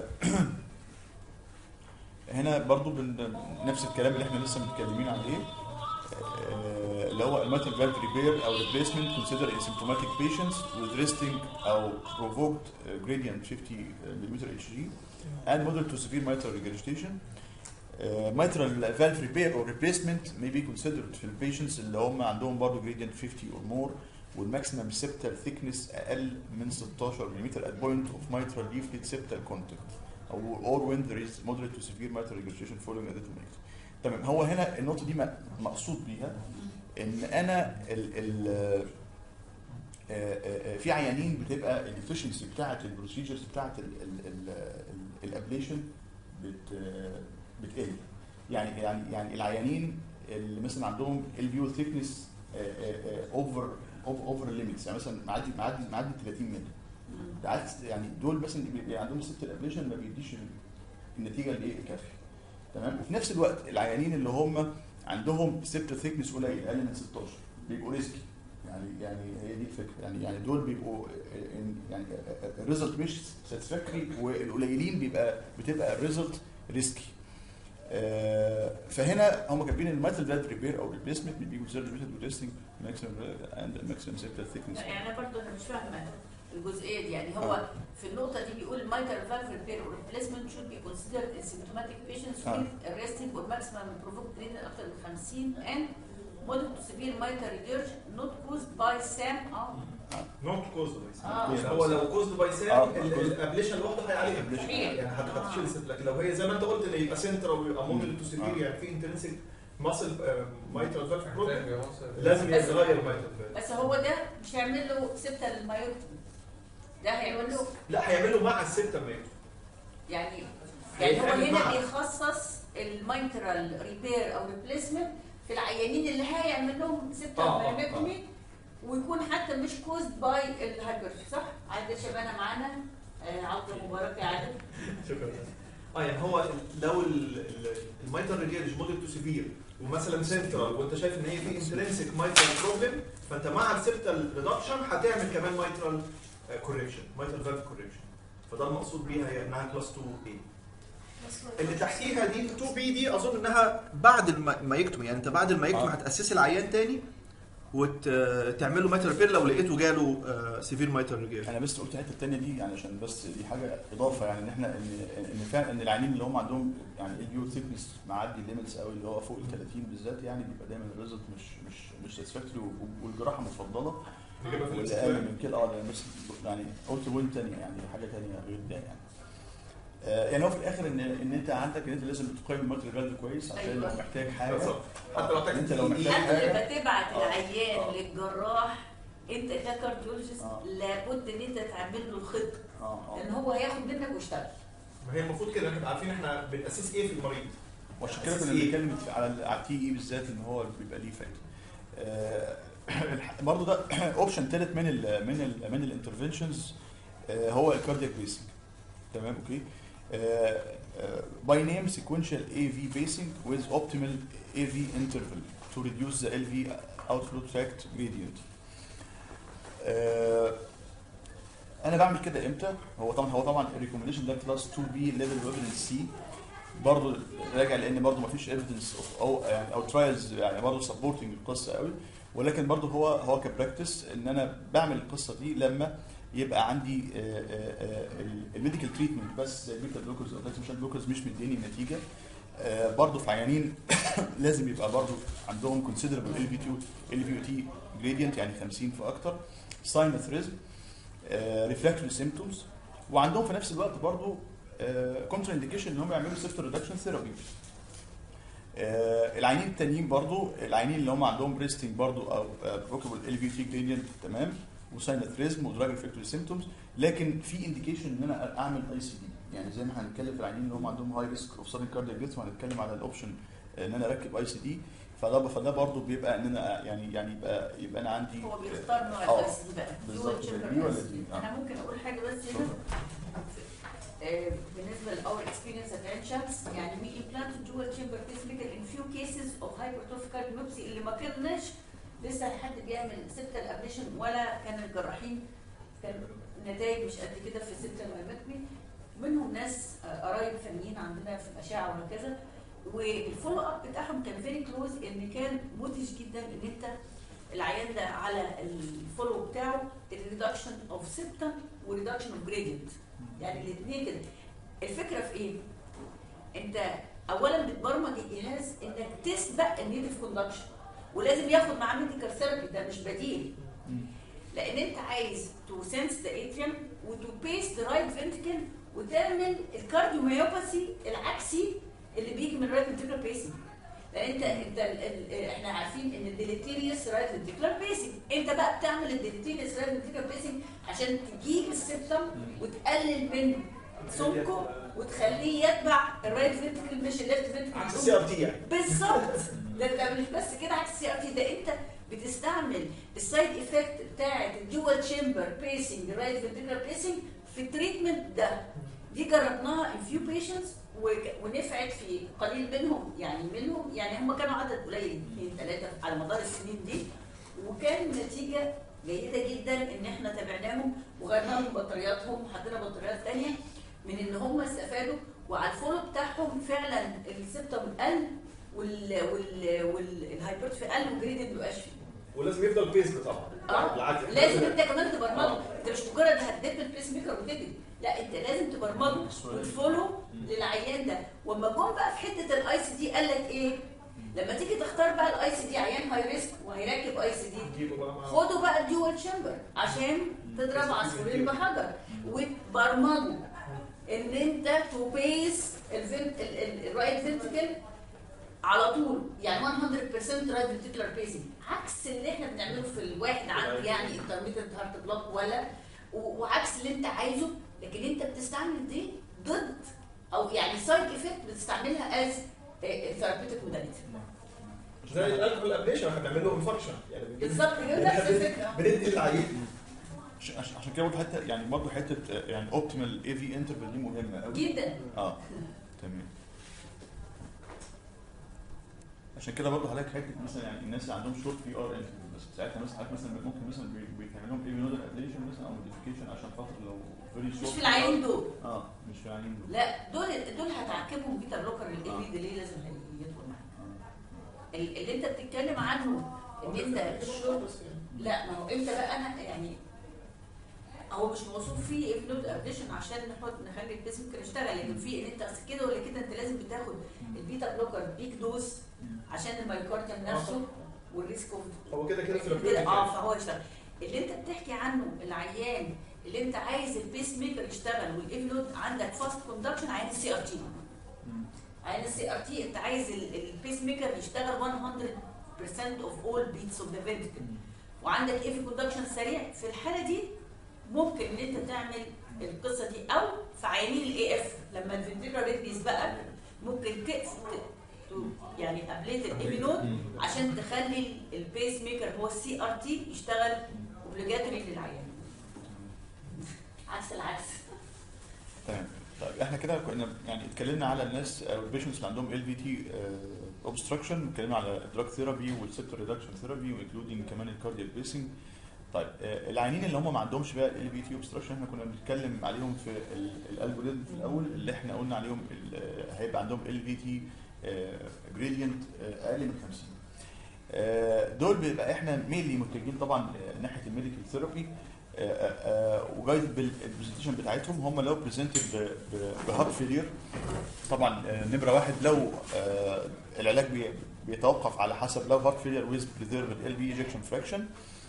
هنا برضو بن- نفس الكلام اللي احنا لسه متكلمين عليه آه، اللي هو الماتل فالف ريبير او ريبليسمنت كونسيدر in symptomatic patients with resting او provoked uh, gradient 50 mm HG and moderate to severe mitral regurgitation. Uh, mitral valve repair or replacement may be considered في patients اللي هم عندهم برضه gradient 50 or more والماكسيمم septal thickness اقل من 16 ملم at point of mitral leaflet septal contact او or when there is moderate to severe mitral regurgitation following adetomectomy. تمام هو هنا النقطه دي م- مقصود بيها ان انا ال ال آه، آه، آه، في عيانين بتبقى الافشنسي بتاعه البروسيجرز بتاعه الابليشن بت آه، بتقل يعني يعني يعني العيانين اللي مثلا عندهم الفيو ثيكنس اوفر اوفر ليميتس يعني مثلا معدي معدي معدي 30 مللي ده عكس يعني دول مثلا بيبقى عندهم ست الابليشن ما بيديش النتيجه اللي ايه الكافيه تمام وفي نفس الوقت العيانين اللي هم عندهم سبت ثيكنس قليل اقل من 16 بيبقوا ريسكي يعني يعني هي دي الفكره يعني يعني دول بيبقوا آه، إن- يعني الريزلت مش ساتسفاكتوري والقليلين بيبقى بتبقى الريزلت ريسكي فهنا هم كاتبين الميتال فالف ريبير او ريبليسمنت بيجوا سيرجري ريستنج ماكسيمم اند ماكسيمم سيبتال ثيكنس لا، يعني انا برضه انا مش فاهمه الجزئيه دي يعني هو في النقطه دي بيقول mitral valve repair or replacement should be considered in symptomatic patients آه. with arresting or maximum provoked bleeding اكتر من 50 and moderate to severe mitral regurg not caused by SAM اه نوت كوزد آه. باي هو لو كوزد باي سام آه. الابليشن لوحده هيعالج Ablation. يعني هت- هتشيل الست لكن لو هي زي ما انت قلت ان يبقى سنترال ويبقى موديل تو سيفير آه. يعني في انترنسك ماسل مايترال فالف بروبلم محتاج مصر. لازم بس- يتغير مايترال فالف بس هو ده مش هيعمل له سبتة المايوتومي ده هيعمل له لا هيعمله مع السبتة مايترال يعني يعني هو هيتعمل هنا مع- بيخصص المايترال ريبير او ريبليسمنت في العيانين اللي هيعمل لهم سبتة آه، آه، مايوتومي ويكون حتى مش كوزد باي الهايبرتي صح؟ عادل شبانه معانا آه، عوده مبارك يا عادل شكرا اه يعني هو لو المايترال ريجيرج موديل تو سيفير ومثلا سنترال وانت شايف ان هي في انترنسك مايترال بروبلم فانت مع السبتال ريدكشن هتعمل كمان مايترال كوريكشن مايترال فالف كوريكشن فده المقصود بيها هي انها كلاس 2 اي اللي تحتيها دي 2 بي دي اظن انها بعد المايكتومي يعني انت بعد المايكتومي آه. هتاسس العيان تاني وتعمل له مايترال ريبير لو لقيته جاله سيفير مايترال ريجيرج انا بس قلت الحته الثانيه دي يعني عشان بس دي حاجه اضافه يعني ان احنا ان ان فعلا ان العيانين اللي هم عندهم يعني الفيو ثيكنس معدي الليمتس قوي اللي هو فوق ال 30 بالذات يعني بيبقى دايما الريزلت مش مش مش ساتسفاكتوري والجراحه مفضله واللي اقل من كده اه ده بس يعني قلت وين تانية يعني حاجه تانية غير ده يعني آه، يعني هو في الاخر ان ان انت عندك ان انت لازم تقيم الماتريال فاليو كويس عشان أيوة. لو محتاج حاجه بالظبط حتى لو انت لو محتاج قبل حاجه ما تبعت آه. العيان آه. للجراح انت ككارديولوجيست آه. لابد ان انت تعمل له الخطه اه لان اه هو هياخد منك ويشتغل ما هي المفروض كده احنا عارفين احنا بنأسس ايه في المريض وعشان كده كنا إيه؟ بنتكلم في- على ال- على التي اي بالذات ان هو بيبقى ليه فايده. آه، الح- برضه ده اوبشن ثالث من ال من ال من الانترفنشنز هو الكاردياك بيسنج تمام اوكي آه، by name sequential AV pacing with optimal AV interval to reduce the LV outflow tract gradient. آه، انا بعمل كده امتى؟ هو طبعا هو طبعا الريكومنديشن ده كلاس 2 بي ليفل ويفلنس سي برضه راجع لان برضه ما فيش ايفيدنس او يعني او ترايلز يعني برضه سبورتنج القصه قوي ولكن برضه هو هو كبراكتس ان انا بعمل القصه دي لما يبقى عندي الميديكال تريتمنت بس زي البيتا بلوكرز او الارتفيشال بلوكرز مش مديني نتيجه آه، برضه في عيانين لازم يبقى برضه عندهم كونسيدربل ال في تي ال في تي جريدينت يعني 50 فاكتر ساينثريزم ريفراكتوري سيمتومز وعندهم في نفس الوقت برضه كونترا انديكيشن ان هم يعملوا سيفت ريدكشن ثيرابي العينين التانيين برضو العينين اللي هم عندهم بريستنج برضو او بروكابل ال في تي جريدينت تمام وساينثريزم ودراج ريفراكتوري سيمتومز لكن في انديكيشن ان انا اعمل اي سي دي يعني زي ما هنتكلم في العينين اللي هم عندهم هاي ريسك اوف سادن كاردياك ديث وهنتكلم على الاوبشن ان انا اركب اي سي دي فده فده برضه بيبقى ان انا يعني يعني يبقى يبقى انا عندي هو بيختار نوع آه. الدرس دي بقى بالظبط، dual chamber دي ولا dress. دي؟ آه. انا ممكن اقول حاجه بس هنا آه، بالنسبه لاور اكسبيرينس ات عين شمس يعني we implanted dual chamber pacemaker in few cases of hypertrophic cardiomyopathy اللي ما كناش لسه حد بيعمل septal ablation ولا كان الجراحين كان النتائج مش قد كده في septal myomectomy منهم ناس آه، قرايب فنيين عندنا في الاشعه وهكذا والفولو اب بتاعهم كان فيري كلوز ان كان مدهش جدا ان انت العيان ده على الفولو بتاعه الريدكشن اوف سيبتم وريدكشن اوف جريدينت يعني الاثنين كده الفكره في ايه؟ انت اولا بتبرمج الجهاز انك تسبق النيتف كوندكشن ولازم ياخد معاه ميديكال ثيرابي ده مش بديل لان انت عايز تو سنس ذا اتريوم وتو بيس ذا رايت فنتكل وتعمل الكارديوميوباثي العكسي اللي بيجي من الرايت فنتكل بيسنج لان انت انت ال ال احنا عارفين ان الديليتيريوس رايت فنتكل بيسنج انت بقى بتعمل الديليتيريوس رايت فنتكل بيسنج عشان تجيب السيبتم وتقلل من سمكه وتخليه يتبع الرايت فنتكل مش الليفت فنتكل عكس السي ار تي يعني بالظبط ده ده مش بس كده عكس السي ار تي ده انت بتستعمل السايد افكت بتاعت الدول تشامبر بيسنج رايت فنتريكولار بيسنج في التريتمنت ده دي جربناها ان فيو بيشنتس ونفعت في قليل منهم يعني منهم يعني هم كانوا عدد قليل اثنين ثلاثه على مدار السنين دي وكان النتيجه جيده جدا ان احنا تابعناهم وغيرنا لهم بطارياتهم وحطينا بطاريات ثانيه من ان هم استفادوا وعلى الفولو بتاعهم فعلا السبتم قل وال وال والهايبرتروفي قل والجريد ما بقاش فيه ولازم يفضل بيسد طبعا اه بالعكس لازم انت كمان تبرمجه انت مش مجرد هتدب البيس ميكر وتجري لا انت لازم تبرمجه وتفولو للعيان ده واما جم بقى في حته الاي سي دي قال لك ايه لما تيجي تختار بقى الاي سي دي عيان هاي ريسك وهيركب اي سي دي تجيبه بقى مع خدوا بقى الديوال شامبر عشان تضرب عصفورين بحجر وتبرمجوا ان انت تو بيس الرايت فنتكل على طول يعني 100% رايت فنتكلر بيسنج عكس اللي احنا بنعمله في الواحد عنده يعني انترميتنت هارت بلوك ولا و- وعكس اللي انت عايزه لكن انت بتستعمل دي ضد او يعني سايد افكت بتستعملها از ثيرابيوتيك موداليتي زي الالكول ابليشن احنا بنعمل له انفكشن يعني بنجيب- بالظبط كده نفس الفكره بندي العيان عشان عشان- عشان كده برضه حته يعني برضه حته آه، يعني اوبتيمال اي في انترفال دي مهمه قوي جدا اه تمام عشان كده برضه حضرتك حته مثلا يعني الناس اللي عندهم شورت في ار انترفال بس ساعتها مثلا حضرتك مثلا ممكن مثلا بي- بيتعمل لهم اي نودال ابليشن مثلا او موديفيكيشن عشان خاطر لو فيري مش شورت في العيان دول اه مش في العيانين دول لا دول دول هتعاقبهم بيتا بلوكر الاي بي دي لازم يدخل معاهم آه. ال- اللي انت بتتكلم عنه ان انت الشغل لا ما هو انت بقى انا يعني هو مش موصوف فيه ابنود ابليشن عشان نحط نخلي البيس ممكن يشتغل لكن في ان انت أصل كده ولا كده انت لازم بتاخد البيتا بلوكر بيك دوز عشان المايكارديوم نفسه والريسك اوف هو كده كده كده ثيرابيوتيك اه فهو يشتغل اللي انت بتحكي عنه العيان اللي انت عايز البيس ميكر يشتغل والابنود عندك فاست كوندكشن عين السي ار تي مم. عين السي ار تي انت عايز ال- البيس ميكر يشتغل 100% اوف اول بيتس اوف ذا فنتكل وعندك ايه في كوندكشن سريع في الحاله دي ممكن ان انت تعمل القصه دي او في عيانين الاي اف لما الفنتريكولار ريت بيسبقك ممكن تقف يعني ابليت الابينود عشان تخلي البيس ميكر هو السي ار تي يشتغل اوبليجاتوري للعيان عكس العكس تمام طيب احنا كده كنا يعني اتكلمنا على الناس او البيشنتس اللي عندهم ال في تي اوبستراكشن اتكلمنا على الدراج ثيرابي والسيبتور ريدكشن ثيرابي وانكلودينج كمان الكاردياك بيسنج طيب آه، العيانين اللي هم ما عندهمش بقى ال في تي اوبستراكشن احنا كنا بنتكلم عليهم في الالجوريزم في الاول اللي احنا قلنا عليهم ال- آه، هيبقى عندهم ال في تي جريدينت اقل من 50 آه، دول بيبقى احنا مينلي متجهين طبعا آه، ناحيه الميديكال ثيرابي وجايد بالبرزنتيشن بتاعتهم هم لو بريزنتد بهارت فيلير طبعا آه، نمره واحد لو آه، العلاج بي- بيتوقف على حسب لو هارت فيلير ويز بريزيرفد ال بي ايجكشن فراكشن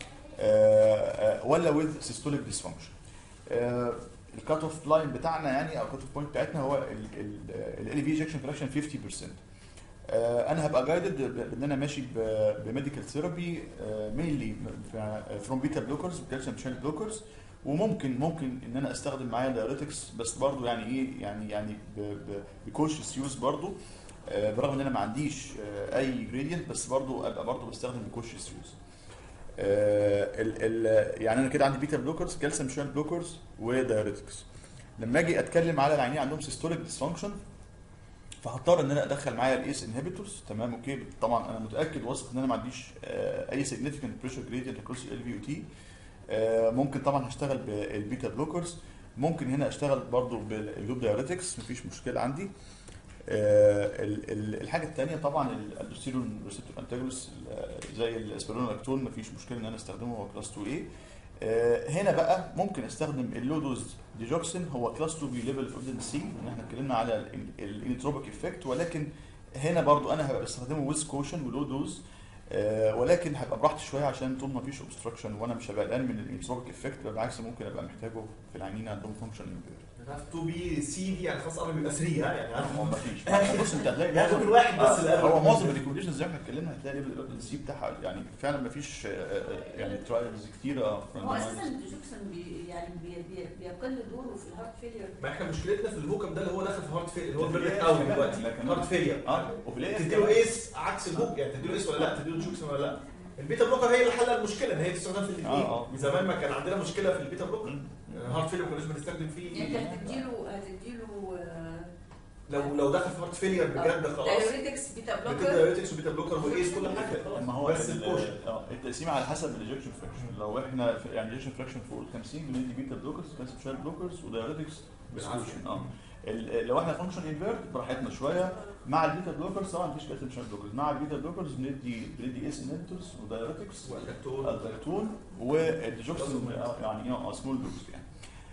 ولا ويز سيستوليك ديسفانكشن الكات اوف لاين بتاعنا يعني او الكات اوف بوينت بتاعتنا هو ال بي ايجكشن فراكشن 50% آه، انا هبقى جايدد بان انا ماشي بميديكال ثيرابي مينلي فروم بيتا بلوكرز كالسيوم شانل بلوكرز وممكن ممكن ان انا استخدم معايا دايوريتكس بس برضو يعني ايه يعني يعني بكوشس يوز برضو آه، برغم ان انا ما عنديش آه، اي جريدينت بس برضو ابقى برضو بستخدم بكوشس يوز ال ال يعني انا كده عندي بيتا بلوكرز كالسيوم شانل بلوكرز ودايوريتكس لما اجي اتكلم على العيانين عندهم سيستوليك ديسفانكشن فهضطر ان انا ادخل معايا الايس انهبيتورز تمام اوكي طبعا انا متاكد واثق ان انا ما عنديش آه، اي سيجنفيكانت بريشر جريدينت اكروس ال في او تي ممكن طبعا هشتغل بالبيتا بلوكرز ممكن هنا اشتغل برضو باللوب دايوريتكس مفيش مشكله عندي آه، ال- ال- الحاجه الثانيه طبعا الالدوستيرون ريسبتور انتاجونست زي الاسبرونولاكتون مفيش مشكله ان انا استخدمه هو كلاس 2 a آه، هنا بقى ممكن استخدم اللو دوز ديجوكسين هو كلاس 2 بي ليفل اوف سي ان احنا اتكلمنا على الانتروبيك افكت ولكن هنا برضو انا هبقى بستخدمه ويز كوشن ولو دوز آه، ولكن هبقى براحتي شويه عشان طول ما فيش اوبستراكشن وانا مش هبقى قلقان من الانتروبيك افكت بل بالعكس ممكن ابقى محتاجه في العيانين عندهم فانكشن امبير 2 بي سي دي يعني خلاص قبل بيبقى 3 ها يعني هو ما فيش بص انت هتلاقي يعني معظم ممكن واحد بس آه، اللي قبل هو معظم الريكومنديشنز زي ما احنا اتكلمنا هتلاقي ليفل السي بتاعها يعني فعلا ما فيش يعني ترايلز كتيره هو اساسا الديجوكسن بي يعني بي بي بيقل دوره في الهارت فيلير ما احنا مشكلتنا في الهوكم ده اللي هو داخل في هارت فيلير اللي هو بيرفكت قوي دلوقتي لكن- هارت فيلير اه وفي الاخر تديله ايس عكس الهوك يعني تديله ايس ولا لا تديله جوكسن ولا لا البيتا بلوكر هي اللي حل المشكله ان هي تستخدم في آه، آه. الاثنين زمان ما كان عندنا مشكله في البيتا بلوكر مم. هارت فيلير ما كناش بنستخدم يعني فيه انت هتديله هتديله آه، لو لو دخل في هارت فيلير بجد خلاص دايوريتكس بيتا بتدي بلوكر دايوريتكس وبيتا بلوكر وايس كل حاجه خلاص ما هو بس ال- الكوشن اه التقسيم على حسب الايجكشن فراكشن لو احنا في يعني ايجكشن فراكشن فوق ال 50 بندي بيتا بلوكرز كالسيوم شانل بلوكرز ودايوريتكس بالعافية. اه ال- لو احنا فانكشن انفيرت براحتنا شويه مع البيتا بلوكرز طبعا مفيش كالسيوم شانل بلوكرز مع البيتا بلوكرز بندي بندي اس انهبيتورز ودايوريتكس واللاكتون الزيتون والديجوكسين يعني اه سمول دوز يعني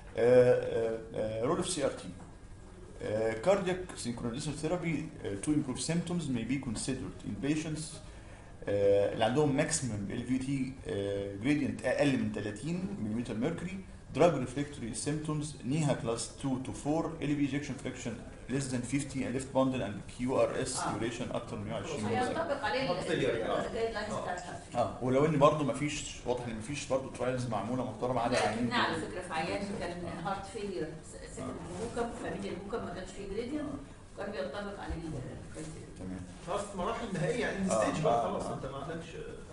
رول اوف سي ار تي cardiac synchronization therapy uh, to improve symptoms may be considered in patients uh, اللي عندهم maximum LVT uh, gradient اقل من 30 ملم mercury drug refractory symptoms NIHA class 2 to 4 LV ejection fraction less than 50 and left bundle and QRS آه. duration اكتر من 120 ثانية. هينطبق عليه هارت فيلير يعني. الجايد لاينز بتاعت الهارت فيلير اه ولو ان برضه مفيش واضح ان مفيش برضه ترايلز معموله محترمه على العيانين لكن على دول. فكره في عيان كان هارت فيلير سكند الهوكم فاميليا الهوكم ما كانش فيه جريدينت كان بينطبق عليه الكريتيريا تمام خلاص في مراحل نهائيه يعني آه، ستيج بقى آه، خلاص آه. انت ما عندكش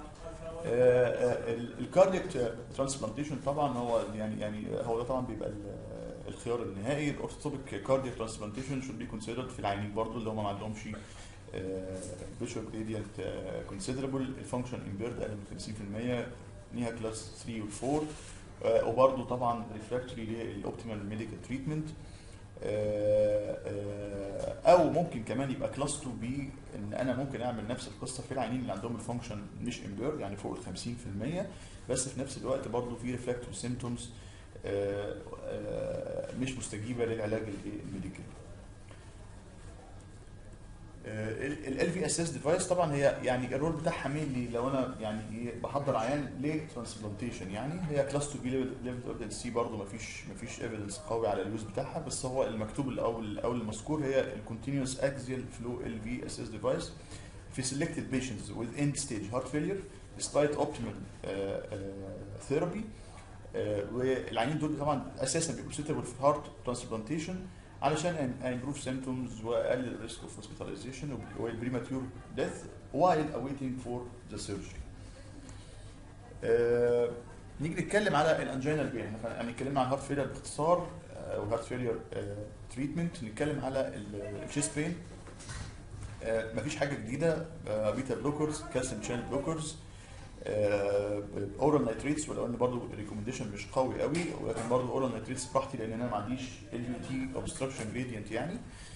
الكاردياك ترانسبلانتيشن طبعا هو يعني يعني هو ده طبعا بيبقى ال- الخيار النهائي الاورثوبيك كاردياك ترانسبلانتيشن should be considered في العيانين برضو اللي هم ما عندهمش بيشر جريدينت كونسيدربل الفانكشن امبيرد اقل من 50% نيها كلاس 3 و 4 آه، وبرضو طبعا ريفراكتوري للاوبتيمال ميديكال تريتمنت او ممكن كمان يبقى كلاس 2 بي ان انا ممكن اعمل نفس القصه في العيانين اللي عندهم الفانكشن مش امبيرد يعني فوق ال 50% بس في نفس الوقت برضو في ريفراكتوري سيمتومز مش مستجيبه للعلاج ال- الميديكال ال في اس اس ديفايس طبعا هي يعني الرول بتاعها مينلي لو انا يعني إيه بحضر عيان لترانسبلانتيشن يعني هي كلاس 2 بي ليفل اوف سي برضه ما فيش ما فيش ايفيدنس قوي على اليوز بتاعها بس هو المكتوب الاول او المذكور هي الكونتينوس اكزيال فلو ال في اس اس ديفايس في selected patients with end stage heart failure despite optimal uh, uh, therapy uh, والعيانين دول طبعا اساسا بيبقوا suitable في heart transplantation علشان improve symptoms واقلل risk of hospitalization والبريماتيور death while awaiting for the surgery. آه، نيجي نتكلم على الانجينا بين احنا يعني اتكلمنا عن الهارت فيلر باختصار او هارت فيلير تريتمنت نتكلم على الشيست بين مفيش حاجه جديده بيتا بلوكرز كالسيوم شانل بلوكرز اورال نايتريتس ولو ان برضه الريكومنديشن مش قوي قوي ولكن برضه اورال نايتريتس براحتي لان انا ما عنديش ال يو تي اوبستراكشن جريدينت يعني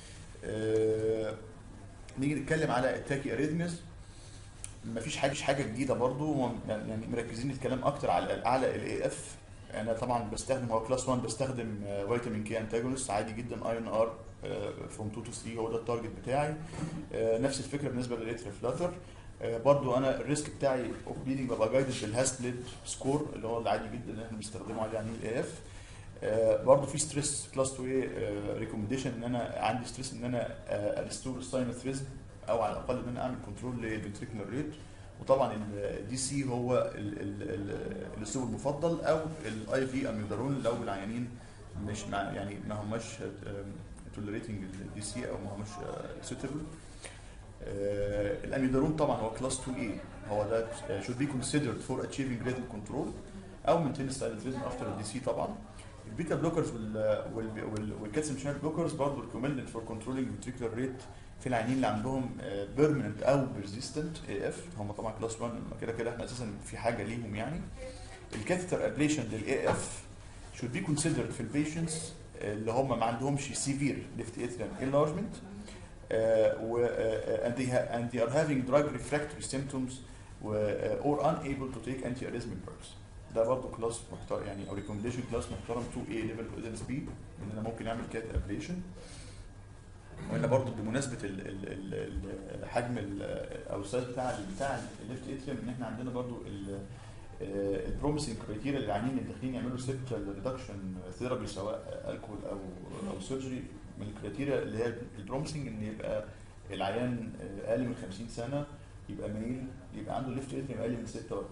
آه، نيجي نتكلم على التاكي اريثميز مفيش حاجه مفيش حاجه جديده برضه هو يعني مركزين الكلام اكتر على على الاي اف انا طبعا بستخدم هو كلاس 1 بستخدم آه، فيتامين كي انتاجونست عادي جدا اي ان ار فروم 2 تو 3 هو ده التارجت بتاعي آه، نفس الفكره بالنسبه للريتر فلاتر برضو انا الريسك بتاعي اوف بليدنج ببقى جايدد بالهاست ليد سكور اللي هو العادي جدا اللي احنا بنستخدمه عليه يعني الاي اف برضه في ستريس كلاس 2 ريكومنديشن ان انا عندي ستريس ان انا اريستور الساينس ريزم او على الاقل ان انا اعمل كنترول للفنتريكولار ريت وطبعا الدي سي هو ال- ال- ال- الاسلوب المفضل او الاي في اميودارون لو العيانين مش مع يعني ما هماش توليريتنج الدي سي او ما هماش سوتبل الاميودارون طبعا هو كلاس 2 اي هو ده should be considered for achieving graded control او maintain silent rhythm after الدي سي طبعا البيتا بلوكرز وال والكالسيوم شانل بلوكرز برضه ريكومندد فور كنترولينج ventricular ريت في العيانين اللي عندهم بيرمننت او بيرزيستنت اي اف هم طبعا كلاس 1 كده كده احنا اساسا في حاجه ليهم يعني الكاثيتر ابليشن للاي اف should be considered في البيشنتس اللي هم ما عندهمش severe left atrial enlargement uh, و, uh, and, they ha- and they are having drug refractory symptoms و, uh, or unable to take antiarrhythmic drugs ده برضه كلاس محترم يعني او ريكومنديشن كلاس محترم 2A ليفل اودنس بي ان انا ممكن اعمل كات ابليشن وهنا برضه بمناسبه ال ال ال ال حجم ال او السايز بتاع ال بتاع الليفت اتريوم ان احنا عندنا برضه البروميسنج كرايتيريا للعيانين اللي داخلين يعملوا سيبتال ريدكشن ثيرابي سواء الكول او او سيرجري من الكرايتيريا اللي هي البروميسنج ان يبقى العيان اقل من 50 سنه يبقى ميل يبقى عنده ليفت اتريوم اقل من 46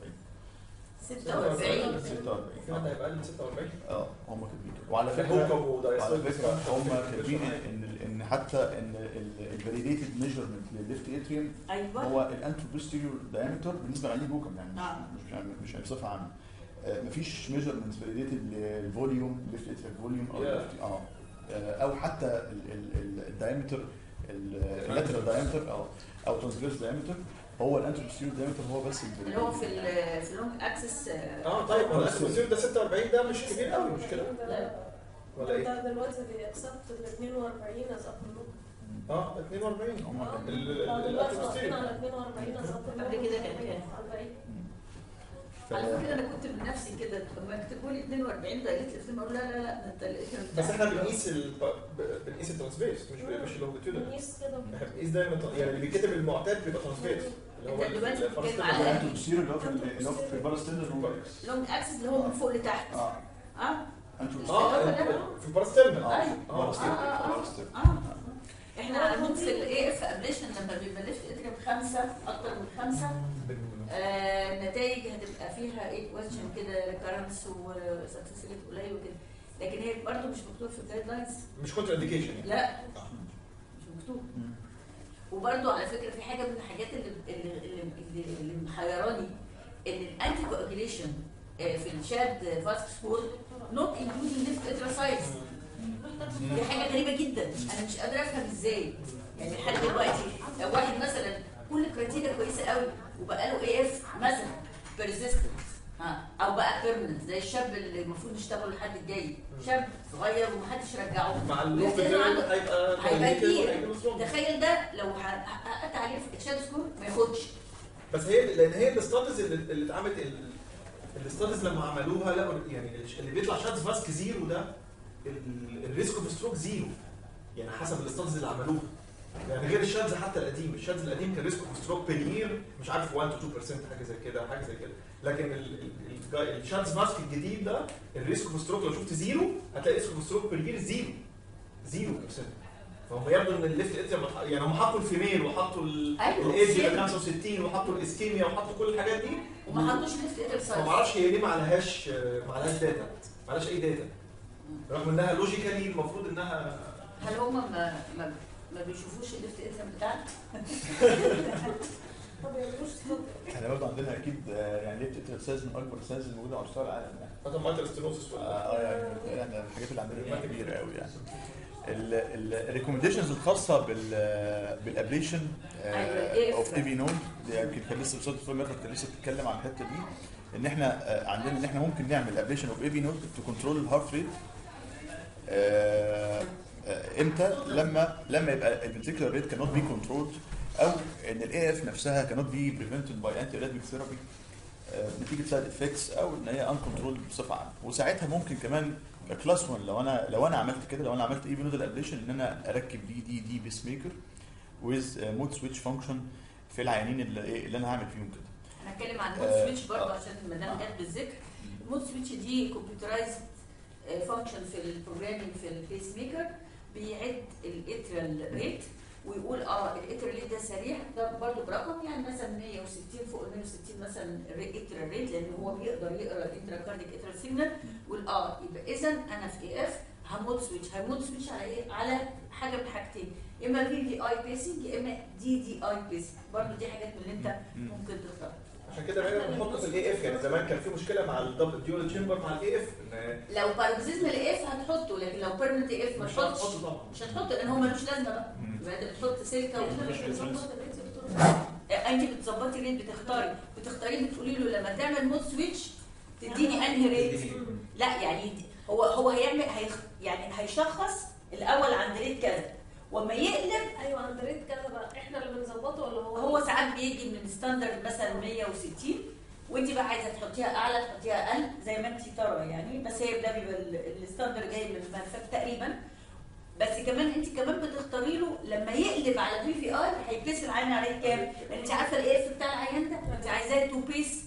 46 46 في حد هيبقى اقل من 46 اه هم كاتبين كده وعلى في فكره هوكب ودايستول على فكره هم كاتبين ان ان حتى ان الفاليديتد ميجرمنت للليفت اتريوم ايوه هو الانترو بوستيريور دايمتر بالنسبه لعلي بوكم يعني نعم. مش مش مش بصفه عامه آه، مفيش ميجرمنت فاليديتد للفوليوم ليفت اتريال فوليوم او Yeah. left- اه آه، او حتى الدايمتر اللاترال دايمتر اه او ترانسفيرس دايمتر هو الانترو بوستيريور دايمتر هو بس اللي هو في ال في اللونج اكسس اه طيب ما الاسوسيون ده 46 ده مش كبير قوي مش كده لا ولا ايه؟ ده دلوقتي بيأكسبت ال 42 از ابر اه 42 هم آه. كاتبين. ال- ال- اه ال- دلوقتي واقفين الأتروسفير. على 42 از ابر قبل كده كان كام؟ 40 ف- على فكره انا كنت بنفسي كده لما يكتبوا لي 42 ده قلت لهم اقول لا لا لا ده انت الاسم بس احنا بتاعك. بنقيس ال... ب- بنقيس الترانسفيرس مش مش اللونجيتيودنال بنقيس كده احنا بنقيس دايما يعني اللي بيتكتب المعتاد بيبقى ترانسفيرس اللي هو انت دلوقتي بتتكلم الفرستيل. على- الانترو بوستيريور اللي هو في ال- اللي هو في الباراستيلر لونج اكسس اللي هو من فوق لتحت اه اه انترو اه في البارستيرنال اه أيوة. آه. باراستيلر آه، آه. باراستيلر اه احنا عاملين في الاي اف ابليشن لما بيبقى ليفت اتريم خمسه اكتر من خمسه آه النتائج هتبقى فيها ايه كويشن كده ريكارنس وسكسس ريت قليل وكده لكن هي برضه مش مكتوب في الجايد لاينز مش كونتر انديكيشن يعني لا مش مكتوب وبرضه على فكره في حاجه من الحاجات اللي اللي اللي, اللي, اللي محيراني ان الانتي كواجيليشن في الشاد فاسك سكور نوت انكلودينج ليفت اتراسايتس دي حاجه غريبه جدا انا مش قادره افهم ازاي يعني لحد دلوقتي لو واحد مثلا كل كريتيريا كويسه قوي وبقى له اي اف مثلا بيرزيستنت ها او بقى بيرمننت زي الشاب اللي المفروض يشتغل لحد الجاي شاب صغير ومحدش رجعه مع ولكن اللوب أنا عنده- هيبقى هيبقى كتير هيبقى strong. تخيل ده لو حققت عليه في الشاد سكور ما ياخدش بس هي لان هي الاستادز اللي اللي اتعملت ال- الاستادز لما عملوها لقوا يعني اللي بيطلع شادز فاسك زيرو ده ال- الريسك اوف ستروك زيرو يعني حسب الاستادز اللي عملوها يعني غير الشادز حتى القديم الشادز القديم كان ريسك اوف ستروك بير يير مش عارف 1 تو 2% حاجه زي كده حاجه زي كده لكن ال- ال- ال- الشادز فاسك الجديد ده الريسك اوف ستروك لو شفت زيرو هتلاقي ريسك اوف ستروك بير يير زيرو زيرو برسنت فهم يبدو ان الليفت اتريم يعني هم حطوا الفيميل وحطوا ال- أيوة، الايدج سيم. ال 65 وحطوا الاسكيميا وحطوا كل الحاجات دي وما حطوش ليفت اتراسايتس فما اعرفش هي ليه ما عليهاش ما عليهاش داتا ما عليهاش اي داتا رغم انها لوجيكالي المفروض انها هل هم ما ما, ما بيشوفوش الليفت اترم بتاعنا؟ ما بيعملوش صدر احنا برضه عندنا اكيد آه، يعني ليه بتقتل ساز من اكبر الساز الموجوده على مستوى العالم يعني هذا مايتر ستينوسس ولا اه يعني احنا الحاجات اللي عندنا كبيره قوي يعني الريكومنديشنز الخاصه بال بالابليشن أيوة، اوف اي في نود يمكن كان لسه الاستاذ دكتور مدحت كان لسه بتتكلم عن الحته دي ان احنا آه، عندنا ان احنا ممكن نعمل ابليشن اوف اي في نود تو كنترول الهارت ريت امتى لما لما يبقى الفنتريكولار ريت كانوت بي كنترولد او ان الاي اف نفسها كانوت بي بريفنتد باي انتي اريثميك ثيرابي نتيجه سايد افكتس او ان هي ان كنترول بصفه عامه وساعتها ممكن كمان كلاس 1 لو انا لو انا عملت كده لو انا عملت اي نودال ابليشن ان انا اركب دي دي دي بيس ميكر ويز مود سويتش فانكشن في العيانين اللي, إيه اللي انا هعمل فيهم كده هنتكلم عن المود آه، سويتش برضه آه. عشان المدام جت بالذكر المود سويتش دي كمبيوترايزد فانكشن في البروجرامينج في البيس ميكر بيعد الاترال ريت ويقول اه الاترال ريت ده سريع ده برضه برقم يعني مثلا 160 فوق ال 160 مثلا الاترال ريت لان هو بيقدر يقرا الانتراكارديك اترال سيجنال ويقول اه يبقى اذا انا في اي اف همود سويتش همود سويتش على ايه؟ على حاجه من حاجتين اما في في اي بيسنج يا اما دي دي اي بيسنج برضه دي حاجات من اللي انت ممكن تختارها عشان كده بقينا بنحطه في الاي اف يعني زمان كان في مشكله مع الدبل ديول تشامبر مع الاي اف ان لو باركسيزم الاف هتحطه لكن لو بيرمنت اف ما مش تحطش هتحطه طبعا مش هتحطه لان هو ملوش لازمه بقى مم. يبقى انت بتحط سلكه احنا مش ومش بنظبط الريت يا دكتور انت بتظبطي ريت بتختاري بتختاري بتقولي له لما تعمل مود سويتش تديني انهي ريت لا يعني هو هو هيعمل هيخ يعني هيشخص الاول عند ريت كذا وما يقلب ايوه عند ريت كذا بقى احنا اللي بنظبطه ولا هو هو ساعات بيجي من ستاندرد مثلا 160 وانت بقى عايزه تحطيها اعلى تحطيها اقل زي ما انت ترى يعني بس هي ده بيبقى ال- الستاندرد جاي من الملفات تقريبا بس كمان انت كمان بتختاري له لما يقلب على في في ار هيبيس العين عليه كام؟ لان انت عارفه الاي اف بتاع العيان ده انت عايزاه تو بيس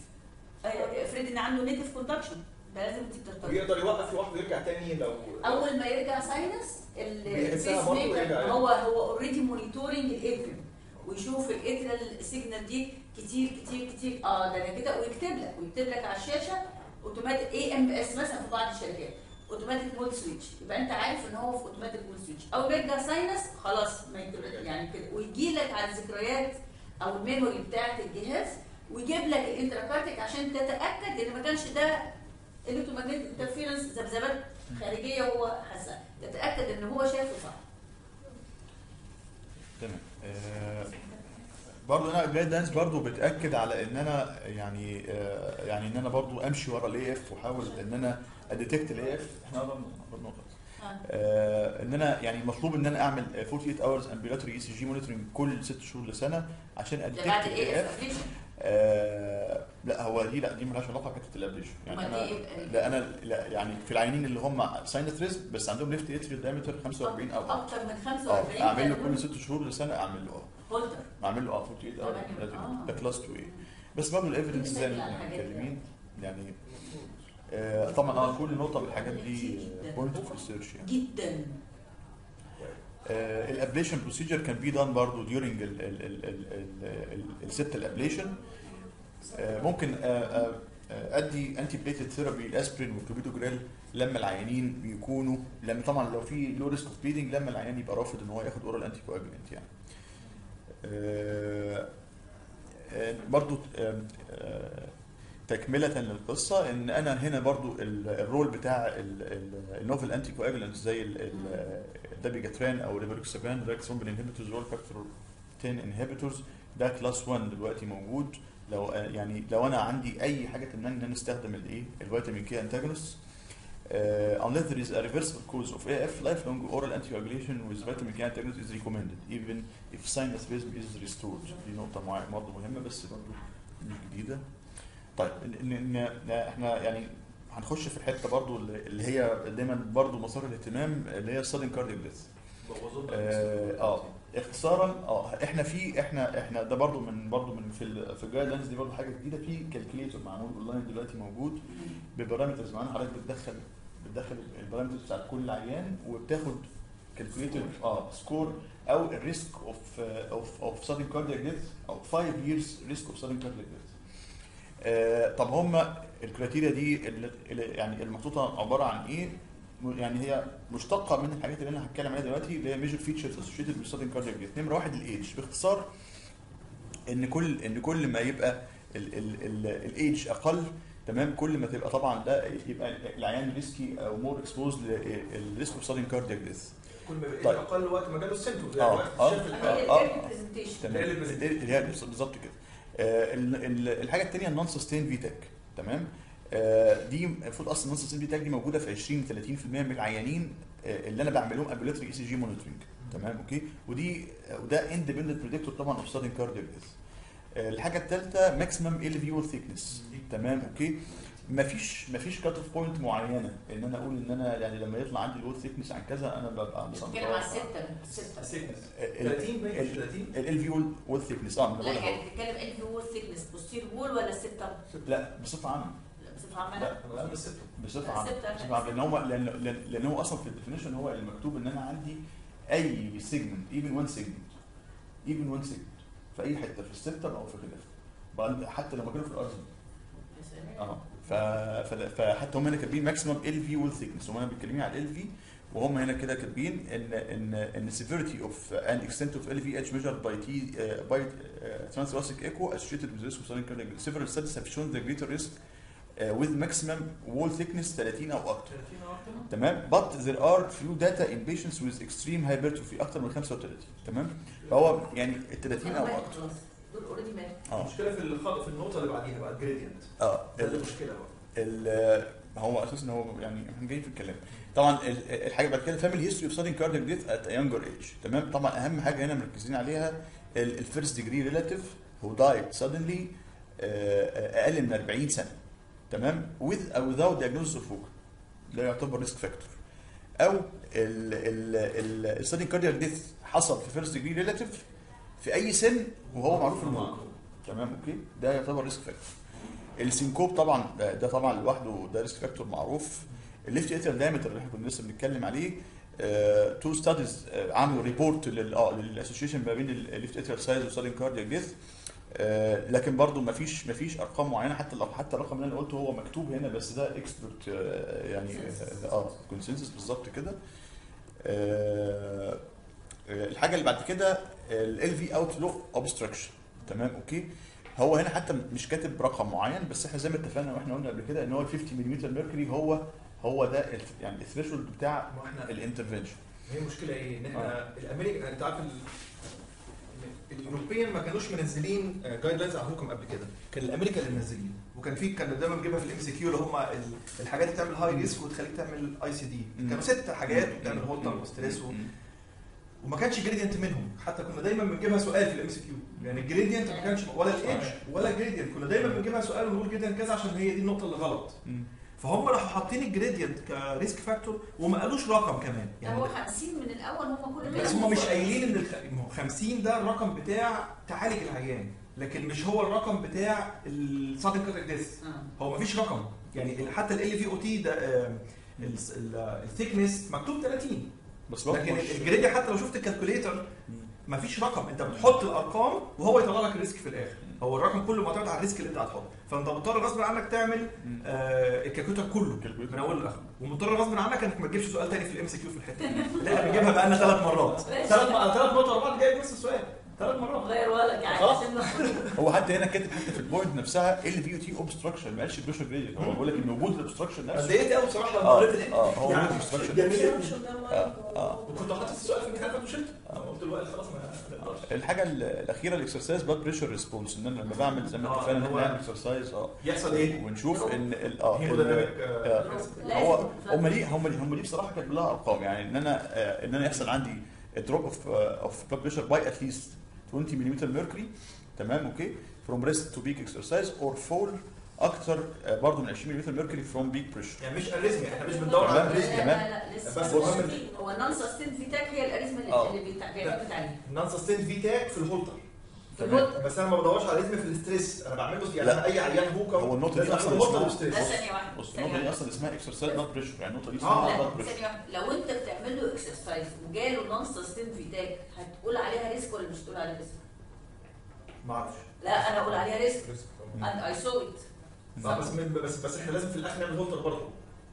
افرض ان عنده نيتف كوندكشن ده لازم انت بتختاري ويقدر يوقف لوحده ويرجع تاني لو اول ما يرجع ساينس بيحسها البيس برضه ميكر يرجع يعني. هو هو اوريدي مونيتورنج الاتريوم ويشوف الاتريال سيجنال دي كتير كتير كتير اه ده انا كده ويكتب لك ويكتب لك على الشاشه اوتوماتيك اي ام اس مثلا في بعض الشركات اوتوماتيك مود سويتش يبقى انت عارف ان هو في اوتوماتيك مود سويتش او بيرجع ساينس خلاص ما يكتب يعني كده ويجي لك على الذكريات او الميموري بتاعت الجهاز ويجيب لك الانتراكارتيك عشان تتاكد ان ما كانش ده الكترومagnetic انترفيرنس ذبذبات خارجيه وهو حاسه تتاكد ان هو شايفه صح تمام آه، برضو انا الجايد لاينز برضو بتاكد على ان انا يعني آه، يعني ان انا برضو امشي ورا الاي اف واحاول ان انا اديتكت الاي اف احنا قربنا قربنا خلاص آه. آه، ان انا يعني مطلوب ان انا اعمل 48 اورز امبيلاتوري اي سي جي مونيتورنج كل ست شهور لسنه عشان ده اديتكت بعد الاي الاي اف اف ابليشن آه لا هو دي لا دي مالهاش علاقه بحته الابليشن يعني أمال انا دي إيه؟ لا انا لا يعني في العيانين اللي هم ساينت ريسك بس عندهم ليفت اتريال دايمتر 45 او اكتر من اه 45 اعمل له كل ست شهور لسنه اعمل له اه هولتر اعمل له اه 48 اور تمام. آه. ده كلاس 2 ايه بس برضه الايفيدنس زي ما على احنا الحاجات دي. متكلمين يعني آه طبعا اه كل نقطه من الحاجات دي جداً. بوينت اوف ريسيرش يعني جدا الابليشن بروسيجر كان بي دان برضه ديورنج السبتال ابليشن ممكن آه، آه، آه، ادي انتي بليتد ثيرابي الاسبرين والكلوبيدوجريل لما العيانين بيكونوا لما طبعا لو في لو ريسك اوف بليدنج لما العيان يبقى رافض ان هو ياخد اورال انتي كواجولانت يعني آه، آه، برضو آه، آه، تكملة للقصة ان انا هنا برضو ال- الرول بتاع النوفل انتي كواجولانت زي الدابيجاتران او ريفلوكسابان ريكسومبين انهبيتورز رول فاكتور 10 انهبيتورز ده كلاس 1 دلوقتي موجود لو آه، يعني لو انا عندي اي حاجه تمنعني ان انا استخدم الايه الفيتامين كي انتاجونست Uh, unless there is a reversible cause of AF, lifelong oral anticoagulation with vitamin K antagonist is recommended, even if sinus rhythm is restored. دي نقطة مع- برضه مهمة بس برضه مش جديدة. طيب إن إن إن احنا يعني هنخش في الحتة برضه اللي اللي هي دايما برضه مسار الاهتمام اللي هي sudden cardiac death. اه آه، اختصارا اه احنا في احنا احنا ده برضو من برضو من في ال في الجايد لاينز دي برضو حاجه جديده في كالكوليتور معمول اونلاين دلوقتي موجود ببارامترز معانا حضرتك بتدخل بتدخل البارامترز بتاعت كل عيان وبتاخد كالكوليتور اه سكور او الريسك اوف اوف اوف سادن كاردياك ديث او 5 years ريسك اوف سادن كاردياك ديث طب هم الكريتيريا دي اللي اللي- يعني المحطوطه عباره عن ايه؟ م- يعني هي مشتقه من الحاجات اللي انا هتكلم عليها دلوقتي اللي هي ميجر فيتشرز اسوشيتد بالسادن كاردياك ديث نمره واحد الايدج باختصار ان كل ان كل ما يبقى الايدج اقل تمام كل ما تبقى طبعا ده يبقى العيان ريسكي او مور اكسبوز للريسك اوف سادن كاردياك ديث كل ما بقيت طيب. اقل وقت ما جاله السيمتومز آه، يعني آه. وقت شاف ال- هي آه. هي البرزنتيشن تمام اللي بس- اللي هي بالظبط كده آه، ال- ال- الحاجه الثانيه النون سستين فيتاك تمام آه، دي المفروض اصلا النون سستين فيتاك دي موجوده في 20 30% من العيانين آه، اللي انا بعمل لهم امبوليتري اي سي جي مونيتورنج تمام اوكي ودي وده اندبندنت بريدكتور طبعا اوف سادن كاردياك ديث الحاجه الثالثه ماكسيمم ال في وول ثيكنس تمام اوكي مفيش مفيش كات اوف بوينت معينه ان انا اقول ان انا يعني لما يطلع عندي الوول ثيكنس عن كذا انا ببقى مثلا بتتكلم على الستة الستة سيكنس ال- 30 باين مش ال- 30 ال في وول وول ثيكنس اه أنا لا بقولها أهو. يعني بتتكلم ال في وول ثيكنس بوستير وول ولا ستة؟ لا بصفه عامه لا بصفة عامة لا انا اظن الستة بصفه عامه ستة. بصفه عامه لان هو لان لان لأن هو اصلا في الديفينيشن هو المكتوب ان انا عندي اي سيجمنت ايفن وان سيجمنت ايفن وان سيجمنت في اي حته في السبتم او في خلافه بعد- حتى لما كانوا في الارض يا سلام. اه ف... فل- فحتى هم هنا كاتبين ماكسيمم ال في وول ثيكنس هم هنا بيتكلمين على ال في وهم هنا كده كاتبين ان ان ان severity of and extent of LVH measured by T uh, by uh, transthoracic echo associated with risk of sudden cardiac death. Several studies have shown the greater risk uh, with maximum wall thickness 30 او اكتر 30 او اكتر تمام but there are few data in patients with extreme hypertrophy اكتر من 35 تمام فهو يعني ال 30 او ماتوا اكتر خلاص. دول اوريدي ماتوا اه المشكله في الخط في النقطه اللي بعديها بقى الجريدينت اه ده اللي المشكله بقى ال- هو اساسا هو يعني احنا جايين في الكلام طبعا ال- الحاجه بعد كده فاميلي هيستوري اوف سادن كاردياك ديث ات يونجر ايج تمام طبعا اهم حاجه هنا مركزين عليها الفيرست ديجري ريلاتيف هو دايت سادنلي اقل من 40 سنه تمام with او without diagnosis of فوق ده يعتبر ريسك فاكتور او السادن كاردياك ديث حصل في فيرست ديجري ريلاتيف في اي سن وهو معروف الموت تمام اوكي ده يعتبر ريسك فاكتور السينكوب طبعا ده, ده طبعا لوحده ده ريسك فاكتور معروف الليفت اتر دايمتر اللي احنا كنا لسه بنتكلم عليه تو ستاديز عملوا ريبورت لل اه للاسوشيشن ما بين الليفت اتر سايز وسادن كاردياك ديث لكن برضه ما فيش ما فيش ارقام معينه حتى لو حتى الرقم اللي انا قلته هو مكتوب هنا بس ده اكسبرت يعني Consensus. اه كونسنسس بالظبط كده آه، آه، الحاجه اللي بعد كده ال في اوتلوك اوبستراكشن تمام اوكي هو هنا حتى مش كاتب رقم معين بس احنا زي ما اتفقنا واحنا قلنا قبل كده ان هو ال 50 ملم ميركوري هو هو ده ال- يعني الثريشولد بتاع ما احنا الانترفنشن هي المشكله ايه؟ ان احنا الامريكا انت عارف ال- الاوروبيين ما كانوش منزلين جايد لاينز على الحكم قبل كده كان الامريكا اللي منزلين وكان في كان دايما بنجيبها في الام سي كيو اللي هم ال- الحاجات اللي بتعمل هاي ريسك وتخليك تعمل اي سي دي مم. كانوا ست حاجات وبتعمل هولتر وستريس و... وما كانش جريدينت منهم حتى كنا دايما بنجيبها سؤال في الام سي كيو يعني الجريدينت ما كانش ولا الايدج ولا الجريدينت كنا دايما بنجيبها سؤال ونقول جريدينت كذا عشان هي دي النقطه اللي غلط فهم راحوا حاطين الجريدينت كريسك فاكتور وما قالوش رقم كمان ده هو 50 من الاول هم كل بس هم مش قايلين ان الخ- ما هو 50 ده الرقم بتاع تعالج العيان لكن مش هو الرقم بتاع السادن كارdiac ديث آه. هو مفيش رقم يعني حتى ال في او تي ده الثيكنس مكتوب 30 بس برضه لكن مش- الجريدي حتى لو شفت الكالكوليتر مم. مفيش رقم انت بتحط الارقام وهو يطلع لك الريسك في الاخر هو الرقم كله معتمد على الريسك اللي انت هتحطه فانت مضطر غصب عنك تعمل مم. آه الكالكوليتر كله الكالكوليتر. من اول لاخر ومضطر غصب عنك انك ما تجيبش سؤال تاني في الام سي كيو في الحته دي لا بنجيبها بقالنا ثلاث مرات ثلاث ثلاث مرات ورا بعض جايب نفس السؤال ثلاث مرات غير ولك يعني خلاص. عشان هو حتى هنا كاتب حتى في البوينت نفسها ال في او تي اوبستراكشن ما قالش بريشر جريدينت هو بيقول لك ان وجود الاوبستراكشن نفسه اتضايقت قوي بصراحه لما اه قريت الإم- اه هو يعني وجود obstruction. جميل اه اه وكنت حاطط السؤال في الامتحان فاتوا شلت قلت الوقت خلاص ما نقدرش الحاجه ال- الاخيره الاكسرسايز بلاد بريشر ريسبونس ان انا لما بعمل زي ما آه، اتفقنا ان هو- احنا نعمل اكسرسايز اه يحصل ايه؟ ونشوف ان ال- اه ال- هيموديناميك آه. هو هم ليه هم ليه هم ليه بصراحه كاتب لها ارقام يعني ان انا آه، ان انا يحصل عندي دروب اوف اوف بلاد بريشر باي اتليست 20 ملم ميركوري تمام اوكي فروم ريست تو بيك اكسرسايز اور فول اكتر آه، برضه من 20 ملم ميركوري فروم بيك بريشر يعني مش اريزميا احنا مش بندور على تمام. اريزميا تمام. لا لا لسه بس بس المهم- هو النون سستين فيتاك هي الاريزما آه. اللي اللي بيتع- بيعتمد عليها نون سستين في تاك في الهولتر في الهولتر. بس انا ما بدورش على اريزميا في الاستريس انا بعمله يعني لا. أنا اي عيان هوكا هو النقطة دي لازم أصلاً أعمله هولتر اسمها- وستريس. لا ثانية واحدة بص ثانية النقطه دي واحدة. اصلا اسمها اكسرسايز بلاد بريشر يعني النقطه دي آه. اسمها لا بلاد بريشر ثانية واحدة لو انت بتعمل له اكسرسايز وجاله نون سستين فيتاك هتقول عليها ريسك ولا مش هتقول عليها ريسك؟ ما اعرفش لا انا اقول عليها ريسك and I saw it آه، بس من- بس بس احنا لازم في الاخر نعمل هولتر برضه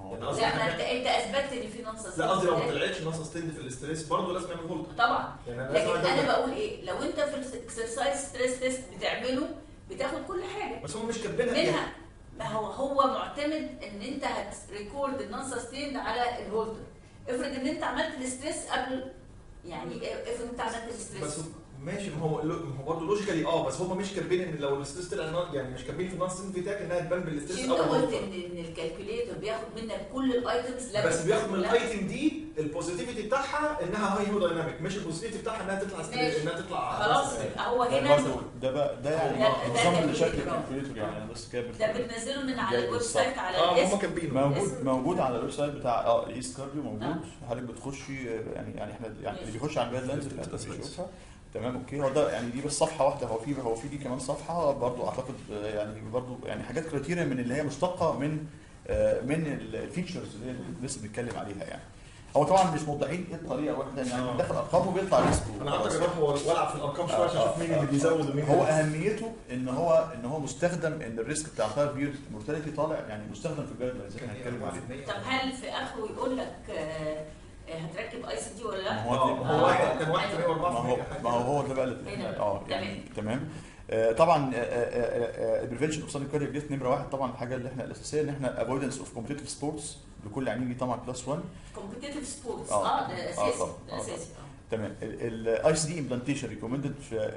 هو يعني قصدي لا ما إحنا- انت انت اثبتت ان في نون لا قصدي لو ما طلعتش نص ستيند في الاستريس برضه لازم نعمل هولد طبعا يعني انا لكن لازم انا أدور. بقول ايه لو انت في الاكسرسايز ستريس تيست بتعمله بتاخد كل حاجه بس هم مش كاتبينها يعني منها ما هو هو معتمد ان انت هتريكورد النون سستين على الهولدر افرض ان انت عملت الاستريس قبل يعني افرض انت عملت بس الاستريس ماشي ما هو ما هو برضه لوجيكالي اه بس هم مش كاتبين ان لو الاستريس طلع نون- يعني مش كاتبين في النون ستيند فيتاك انها تبان بالاستريس انت او قلت الهولدر. ان ان الكالكوليتر بياخد منك كل الايتمز لا بس بياخد من لا. الايتم دي البوزيتيفيتي بتاعها انها هاي هيمودايناميك مش البوزيتيفيتي بتاعها انها تطلع ستريس ماشي. انها تطلع خلاص يعني. يبقى هو ده هنا برضه ده بقى ده يعني ده- ده نظام calculator. لشكل الكالكوليتور يعني انا بس كده ده بتنزله من على جايب الويب الصح. سايت على اه هم الاسم كاتبينه موجود اسم- موجود على الويب سايت بتاع اه الايست كارديو موجود حضرتك بتخشي آه، يعني يعني احنا يعني اللي بيخش على الجايد لاينز بتاعتها بيشوفها تمام اوكي هو ده يعني دي بس صفحه واحده هو في هو في دي كمان صفحه برضو اعتقد آه، يعني برضو يعني حاجات كريتيريا من اللي هي مشتقه من آه، من الفيتشرز اللي هي لسه بنتكلم عليها يعني هو طبعا مش موضحين ايه الطريقه واحده يعني داخل ارقام وبيطلع ريسك انا قعدت اجرب والعب في الارقام شويه عشان اشوف مين اللي بيزود ومين هو اللي- اهميته ان هو ان هو مستخدم ان الريسك بتاع 5 ييرز مورتاليتي طالع يعني مستخدم في الجايد لاينز اللي احنا هنتكلم عليه طب هل في اخره يقول لك آه، آه، هتركب اي سي دي ولا لا؟ ما هو اه هو واحد كان واحد ما هو 104% ما هو هو ده بقى اللي هنا. اه يعني تمام آه، طبعا البريفنشن اوف سونيك كاردياك ديث نمره واحد طبعا الحاجه اللي احنا الاساسيه ان احنا افويدنس اوف كومبتيتيف سبورتس لكل عيانين ليه طبعا كلاس 1 كومبتيتيف سبورتس آه. اه ده آه، اساسي طبعا. ده آه، اساسي آه. تمام الاي سي دي امبلانتيشن ريكومندد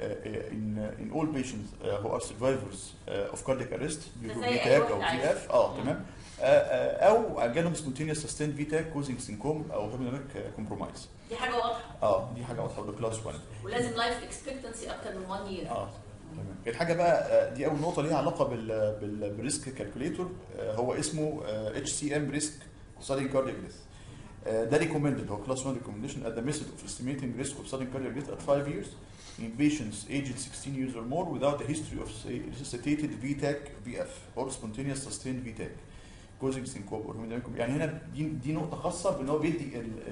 ان ان اول بيشنتس هو ار سرفايفرز اوف كاردياك اريست ده في زي أي تاك واحد او عادي. في اف اه تمام آه، آه، او جالهم سبونتينيوس سستين في تاك كوزنج سينكوم او هيموديناميك كومبرومايز دي حاجه واضحه اه دي حاجه واضحه ده كلاس 1 ولازم لايف اكسبكتنسي اكتر من 1 يير اه تمام الحاجه بقى آه، دي اول نقطه ليها علاقه بال بال بالريسك كالكوليتور هو اسمه اتش سي ام ريسك sudden cardiac death آه، ده recommended هو class 1 recommendation at the method of estimating risk of sudden cardiac death at 5 years in patients aged 16 years or more without a history of say, resuscitated VTAC VF or spontaneous sustained VTAC causing syncope or hemodynamic يعني هنا دي دي نقطه خاصه بان هو بيدي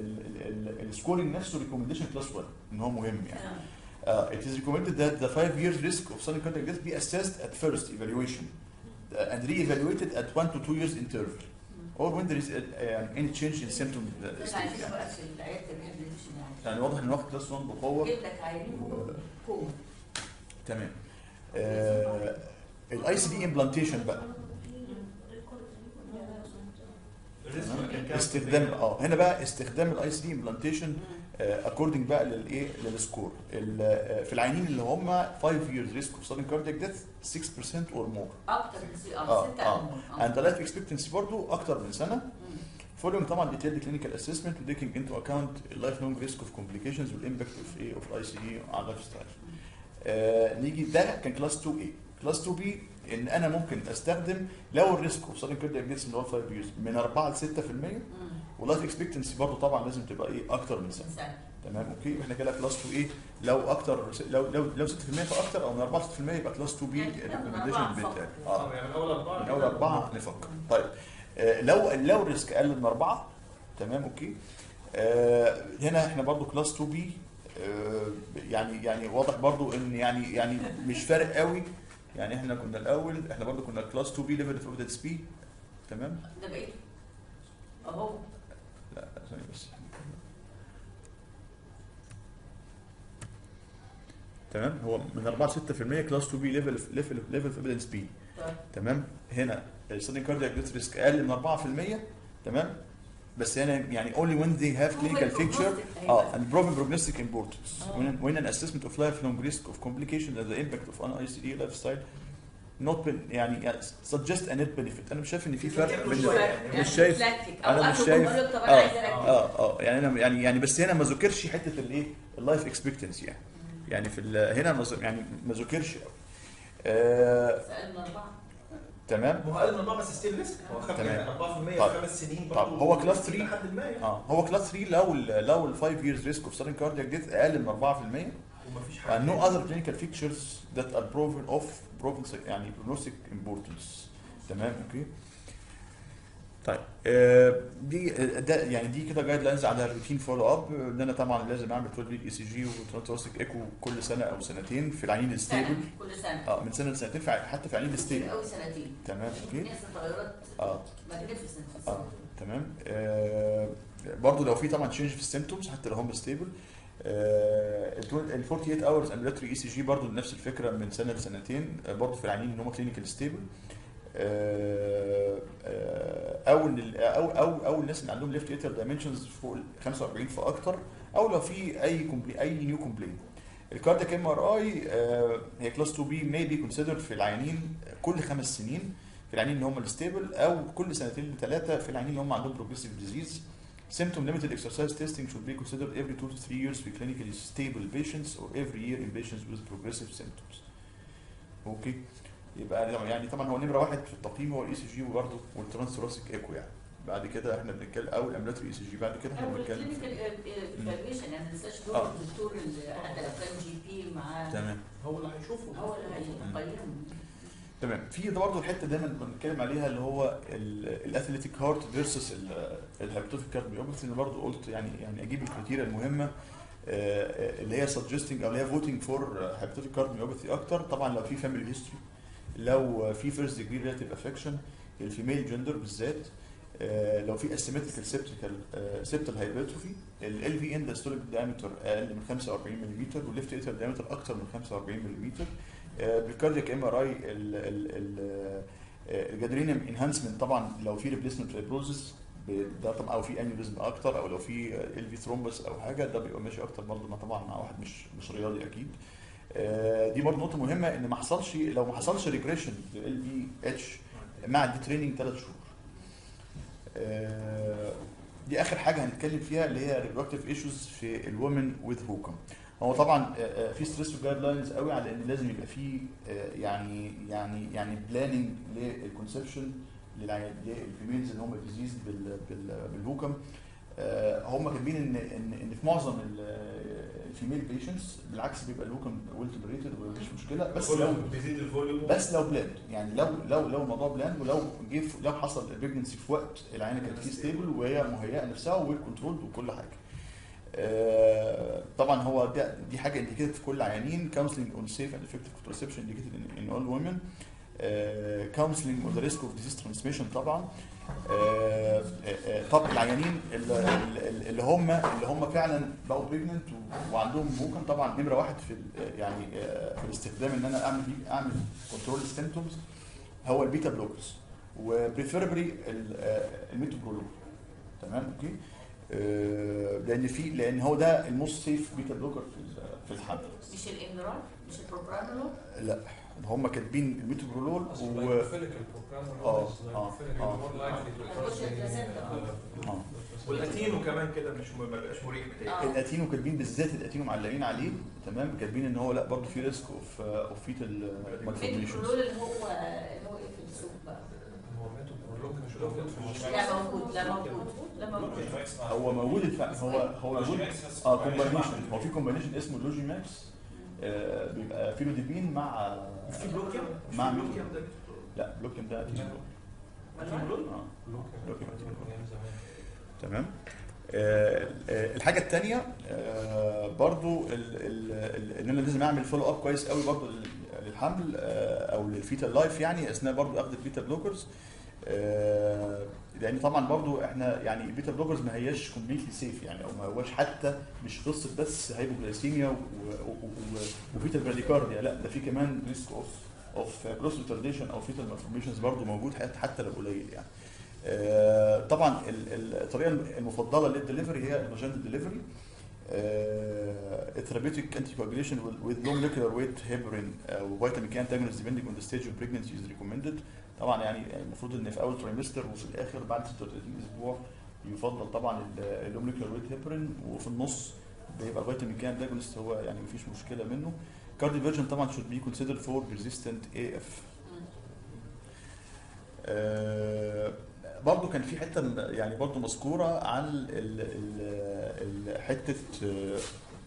السكورنج نفسه ريكومنديشن كلاس 1 ان هو مهم يعني Uh, it is recommended that the five years risk of sudden cardiac death be assessed at first evaluation uh, and re-evaluated at one to two years interval or when there is uh, uh, any change in symptom uh, ده اللي state عايزينه يعني. بقى في العيادة الريهابيليتيشن يعني يعني واضح ان واخد كلاس 1 بقوه جيب لك عيانين كوما تمام الاي سي دي امبلانتيشن بقى تمام؟ استخدام اه هنا بقى استخدام الاي سي دي امبلانتيشن اكوردنج بقى للايه للسكور ال- آه، في العيانين اللي هم 5 years risk of sudden cardiac death 6% or more اكتر من سي- آه، اه ستة آه. أمور. and the life expectancy برضو اكتر من سنه مم. following طبعا detailed clinical assessment و taking into account lifelong risk of complications والايمباكت اوف ايه اوف اي سي دي على اللايف ستايل آه نيجي ده كان كلاس 2 اي كلاس 2 بي ان انا ممكن استخدم لو الريسك اوف sudden cardiac death اللي هو 5 years من 4 ل 6% مم. واللايف اكسبكتنسي برضو طبعا لازم تبقى ايه اكتر من سنه من سنة. تمام اوكي احنا كده كلاس 2 ايه لو اكتر لو لو لو 6% فاكتر او من 4 ل 6% يبقى كلاس 2 بي يعني من الريكومنديشن أربعة بتاعي فقط. اه يعني من اول اربعه من اول اربعه نفكر طيب آه، لو لو الريسك اقل من اربعه تمام اوكي آه، هنا احنا برضو كلاس 2 بي يعني يعني واضح برضو ان يعني يعني مش فارق قوي يعني احنا كنا الاول احنا برضو كنا كلاس 2 بي ليفل اوف ايفيدنس بي تمام ده بقيته اهو لا لا، ثانيه بس تمام هو من 4 ل 6% كلاس 2 بي ليفل ليفل ليفل اوف ايفيدنس بي طيب تمام هنا السودن كاردياك ديث ريسك اقل من 4% تمام بس هنا يعني only when they have clinical picture اه and proven prognostic importance آه. when, when an assessment of lifelong risk of complication and the impact of an ICD lifestyle not been يعني يعني suggest a net benefit انا مش شايف ان في فرق بين يعني مش شايف بلاستيك. أنا أو مش أكل شايف- بقول لك طب آه. انا عايز اركب اه اه يعني انا يعني يعني بس هنا ما ذكرش حته الايه اللايف اكسبكتنسي يعني يعني في ال- هنا ما ذ- يعني ما ذكرش قوي آه سألنا أربعة تمام ما هو اقل من اربعه بس ستيل ريسك هو خد تمام. يعني 4% في طيب. خمس سنين طب برضه هو كلاس 3 لحد ما يعني اه هو كلاس 3 لو ال لو ال 5 years risk of sudden cardiac death اقل من 4% ومفيش حاجه and no other clinical features that are proven of proven يعني prognostic importance تمام اوكي طيب آه، دي ده يعني دي كده جايد لاينز على الروتين فولو اب ان انا طبعا لازم اعمل 12 ويك اي سي جي وترانسوستيك ايكو كل سنه او سنتين في العينين الستيبل سنة كل سنة اه من سنه لسنتين في ع- حتى في العينين كتير الستيبل قوي سنتين تمام اوكي ناس الطيارات اه ماجنيفيسنت اه تمام آه برضه لو في طبعا تشينج في السيمتومز حتى لو هم ستيبل ال 48 اورز امبلاتوري اي سي جي برضه نفس الفكره من سنه لسنتين آه، برضه في العيانين اللي هم كلينيكال ستيبل او إن ال- او او او الناس اللي عندهم ليفت اتر دايمنشنز فوق ال 45 فاكتر او لو في اي كومبلي اي نيو كومبلين الكاردياك ام ار اي هي كلاس 2 بي may be considered في العيانين كل خمس سنين في العيانين اللي هم الستيبل او كل سنتين لثلاثه في العيانين اللي هم عندهم بروجريسيف ديزيز Symptom limited exercise testing should be considered every 2 to 3 years في clinically stable patients or every year in patients with progressive symptoms. اوكي يبقى يعني طبعا هو نمره واحد في التقييم هو الاي سي جي وبرده والترانس ثوراسيك ايكو يعني بعد كده احنا بنتكلم او الامبلاتوري اي سي جي بعد كده احنا او بنتكلم الكلينيكال ايفالويشن يعني ما ننساش دور آه. الدكتور اللي حتى لو كان جي بي معاه تمام هو اللي هيشوفه هو اللي هيقيم تمام في ده برضه الحته دايما بنتكلم عليها اللي هو الاثليتيك هارت فيرسس الهايبوتوفيك كارديوميوباثي انا برضه قلت يعني يعني اجيب الكريتيريا المهمه آه، اللي هي سجستنج او اللي هي فوتنج فور هايبوتوفيك كارديوميوباثي اكتر طبعا لو في فاميلي هيستوري لو في فيرست ديجري ريلاتيف افكشن الفيميل جندر بالذات آه، لو في اسيمتريكال سيبتيكال سيبتال هايبرتروفي ال في ان داستوليك دايمتر اقل من 45 ملم والليفت اتر دايمتر اكتر من 45 ملم بالكاردياك ام ار اي الجادرينيوم انهانسمنت طبعا لو في ريبليسمنت فايبروزس ده طبعا او في انيوريزم اكتر او لو في ال في ثرومبس او حاجه ده بيبقى ماشي اكتر برضه ما طبعا مع واحد مش مش رياضي اكيد آه، دي برضه نقطه مهمه ان ما حصلش لو ما حصلش ريجريشن لل في اتش مع الدي تريننج ثلاث شهور آه، دي اخر حاجه هنتكلم فيها اللي هي ريبرودكتيف ايشوز في الومن وذ هوكم هو طبعا آه، آه، في ستريس جايد لاينز قوي على ان لازم يبقى في آه، يعني يعني يعني بلاننج للكونسبشن للفيميلز اللي هم ديزيز بالهوكم آه، هم كاتبين ان ان ان في معظم الفيميل بيشنتس بالعكس بيبقى الهوكم ويل توليريتد ومفيش مشكله بس لو بيزيد الفوليوم بس لو بلاند يعني لو لو لو الموضوع بلاند ولو جه في- لو حصل البريجنسي في وقت العينه كانت فيه ستيبل وهي مهيئه نفسها ويل كنترول وكل حاجه. آه، طبعا هو ده دي حاجه انديكيتد في كل العيانين كونسلنج اون سيف اند افكتيف كونترسبشن انديكيتد ان اول وومن كونسلنج اون ذا ريسك اوف ديزيز ترانسميشن طبعا آه، آه، طب العيانين اللي, اللي- اللي هم اللي هم فعلا بقوا بريجننت وعندهم ممكن طبعا نمره واحد في ال- يعني آه، في الاستخدام ان انا اعمل بيه اعمل كنترول السيمتومز هو البيتا بلوكرز وبريفيربلي الميتوبرولول تمام اوكي آه، لان في لان هو ده الموست سيف بيتا بلوكر في ال- في الحمل مش الامرار مش البروبرانولول لا هم كاتبين الميتوبرولول و آه، آه، آه. اه والاتينو كمان كده مش ما بقاش مريح بتاعي آه. الاتينو كاتبين بالذات الاتينو معلقين عليه تمام كاتبين ان هو لا برضه في ريسك اوف اوف فيتال مالفورميشنز البروبرانولول اللي هو اللي هو ايه في السوق بقى لا موجود لا موجود لا موجود هو موجود الفعل هو هو موجود اه كومبانيشن هو في كومبانيشن اسمه لوجي ماكس آه بيبقى فيلوديبين مع في بلوكيوم مش مع في مين؟ بلوكيوم ده لا بلوكيم ده اتينو اه بلوكيم اتينو تمام آه، آه، الحاجه الثانيه برضو ال- ال- ال- ان انا لازم اعمل فولو اب كويس قوي برضو لل- للحمل آه، او للفيتال لايف يعني اثناء برضو اخذ البيتا بلوكرز آه، لان طبعا برضو احنا يعني البيتا بلوكرز ما هياش كومبليتلي سيف يعني او ما هواش حتى مش قصه بس هايبوجلايسيميا و- و- و- وفيتال براديكارديا لا ده في كمان ريسك اوف اوف جروس ريتارديشن او فيتال مالفورميشنز برضو موجود حتى حتى لو قليل يعني آه، طبعا ال- ال- الطريقه المفضله للدليفري هي الفاجينال دليفري ثيرابيوتيك انتي كواجوليشن with low molecular weight heparin او فيتامين كي antagonist depending on the stage of pregnancy is recommended طبعا يعني المفروض ان في اول تريمستر وفي الاخر بعد 36 اسبوع يفضل طبعا اللو molecular weight heparin وفي النص بيبقى فيتامين كي antagonist هو يعني مفيش مشكله منه كارديو فيرجن طبعا should be considered for persistent AF آه، برضو كان في حته م- يعني برضو مذكوره عن ال ال ال حته آه،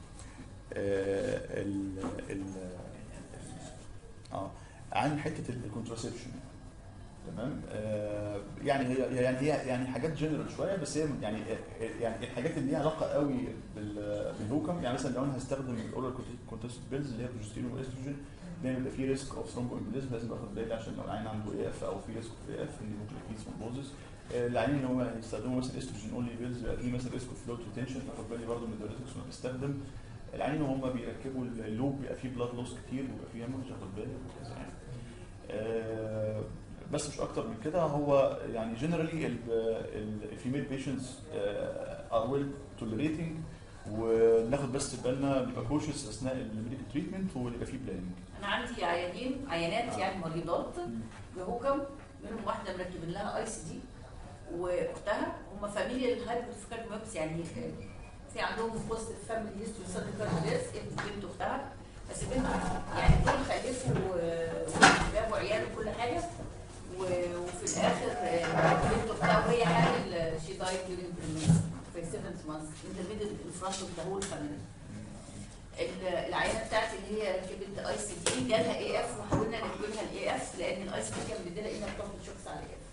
آه، ال ال اه عن حته الكونتراسبشن تمام آه، يعني هي يعني هي يعني حاجات جنرال شويه بس هي يعني يعني الحاجات اللي ليها علاقه قوي بال- بالهوكم يعني مثلا لو انا هستخدم الاورال كونتست بيلز اللي هي بروجستيرون واستروجين دايما يبقى في ريسك اوف ثرومبوامبوليزم لازم اخد بالي عشان لو العين عنده اي اف او في ريسك اوف اي اف ان ممكن يكون ثرومبوزس العيانين اللي هم هيستخدموا مثلا استروجين اونلي بيلز يبقى في مثلا ريسك اوف فلوت ريتنشن اخد بالي برضه من الدايريتكس وانا بستخدم العيانين وهم بيركبوا اللوب بيبقى فيه بلاد لوس كتير ويبقى فيه هيموريج اخد بالي وكذا يعني آه، بس مش اكتر من كده هو يعني جنرالي الفيميل بيشنتس ار ويل توليريتنج وناخد بس بالنا نبقى كوشس اثناء الميديكال تريتمنت ويبقى فيه بلاننج انا عندي عيانين عيانات يعني مريضات بهوكم منهم واحده مركبين لها اي سي دي واختها هم فاميليا الهايبوثيكال يعني في عندهم بوست فاميلي هيستوري سادن كاردياس بنت اختها بس بنت يعني دول خلفوا و- وجابوا عيال وكل حاجه و- وفي الاخر آه، بنت اختها وهي حامل شي دايت ديورينج في 7 مانثs انترميديت ان فرونت اوف ذا هول فاميلي ال- العينه بتاعتي اللي هي ركبت اي سي دي جالها اي اف وحاولنا نركب لها الاي اف لان الاي سي دي كان بيديلها انها بتاخد شوكس على الاي اف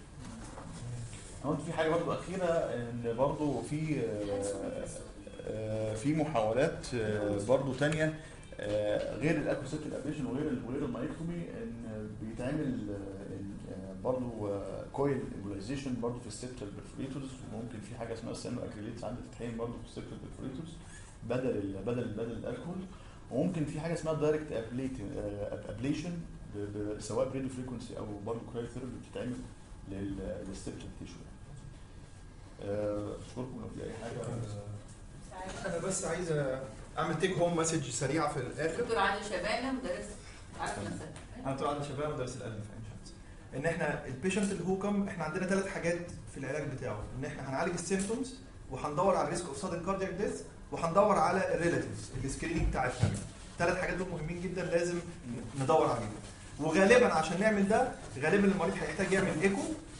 هو في حاجه برضو اخيره ان برضو في آه، آه، في محاولات آه، برضو تانية آه، غير الاكوسيتيك ابليشن وغير ال- وغير المايكرومي ان بيتعمل آه، آه، برضو كويل ايمبولايزيشن برضو في السيبتال برفوريتورز وممكن في حاجه اسمها سيانو اكريليتس عندي تتحين برضو في السيبتال برفوريتورز بدل ال بدل بدل الالكول وممكن في حاجه اسمها دايركت ابليشن سواء بريدو فريكونسي او برضو كرايو ثيرابي بتتعمل لل- للسيبتال تيشو آه، اشكركم لو في اي حاجه انا بس عايز اعمل تيك هوم مسج سريعه في الاخر دكتور علي شبانه مدرس عارف نفسك انا طبعا شباب مدرس القلب في عين شمس ان احنا البيشنت الهوكم احنا عندنا ثلاث حاجات في العلاج بتاعه ان احنا هنعالج السيمتومز وهندور على الريسك اوف سادن كاردياك ديث وهندور على الريلاتيفز السكريننج بتاع الفاميلي ثلاث حاجات دول مهمين جدا لازم ندور عليهم وغالبا عشان نعمل ده غالبا المريض هيحتاج يعمل ايكو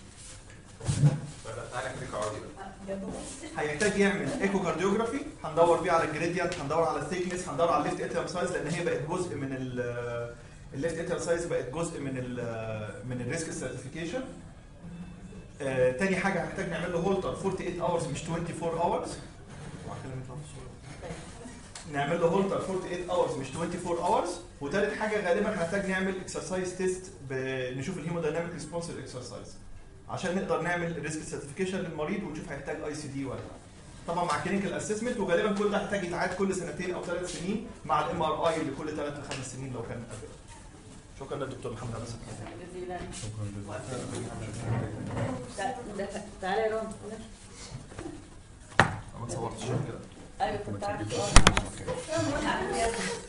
تعالى خليك عادي هيحتاج يعمل ايكو كارديوجرافي هندور بيه على الجريديانت هندور على الثيكنس هندور على الليفت اتريم سايز لان هي بقت جزء من ال الليفت اتريم سايز بقت جزء من ال من الريسك سيرتيفيكيشن تاني حاجه هنحتاج نعمل له هولتر 48 اورز مش 24 اورز نعمل له هولتر 48 اورز مش 24 اورز وتالت حاجه غالبا هنحتاج نعمل اكسرسايز تيست نشوف الهيمودايناميك ريسبونس للاكسرسايز عشان نقدر نعمل ريسك سيرتيفيكيشن للمريض ونشوف هيحتاج اي سي دي ولا لا طبعا مع كلينيكال اسسمنت وغالبا كل ده هيحتاج يتعاد كل سنتين او ثلاث سنين مع الام ار اي لكل ثلاث لخمس سنين لو كان قبل شكرا للدكتور محمد عبد جزيلا تعالى يا رون ما تصورتش كده ايوه كنت عارف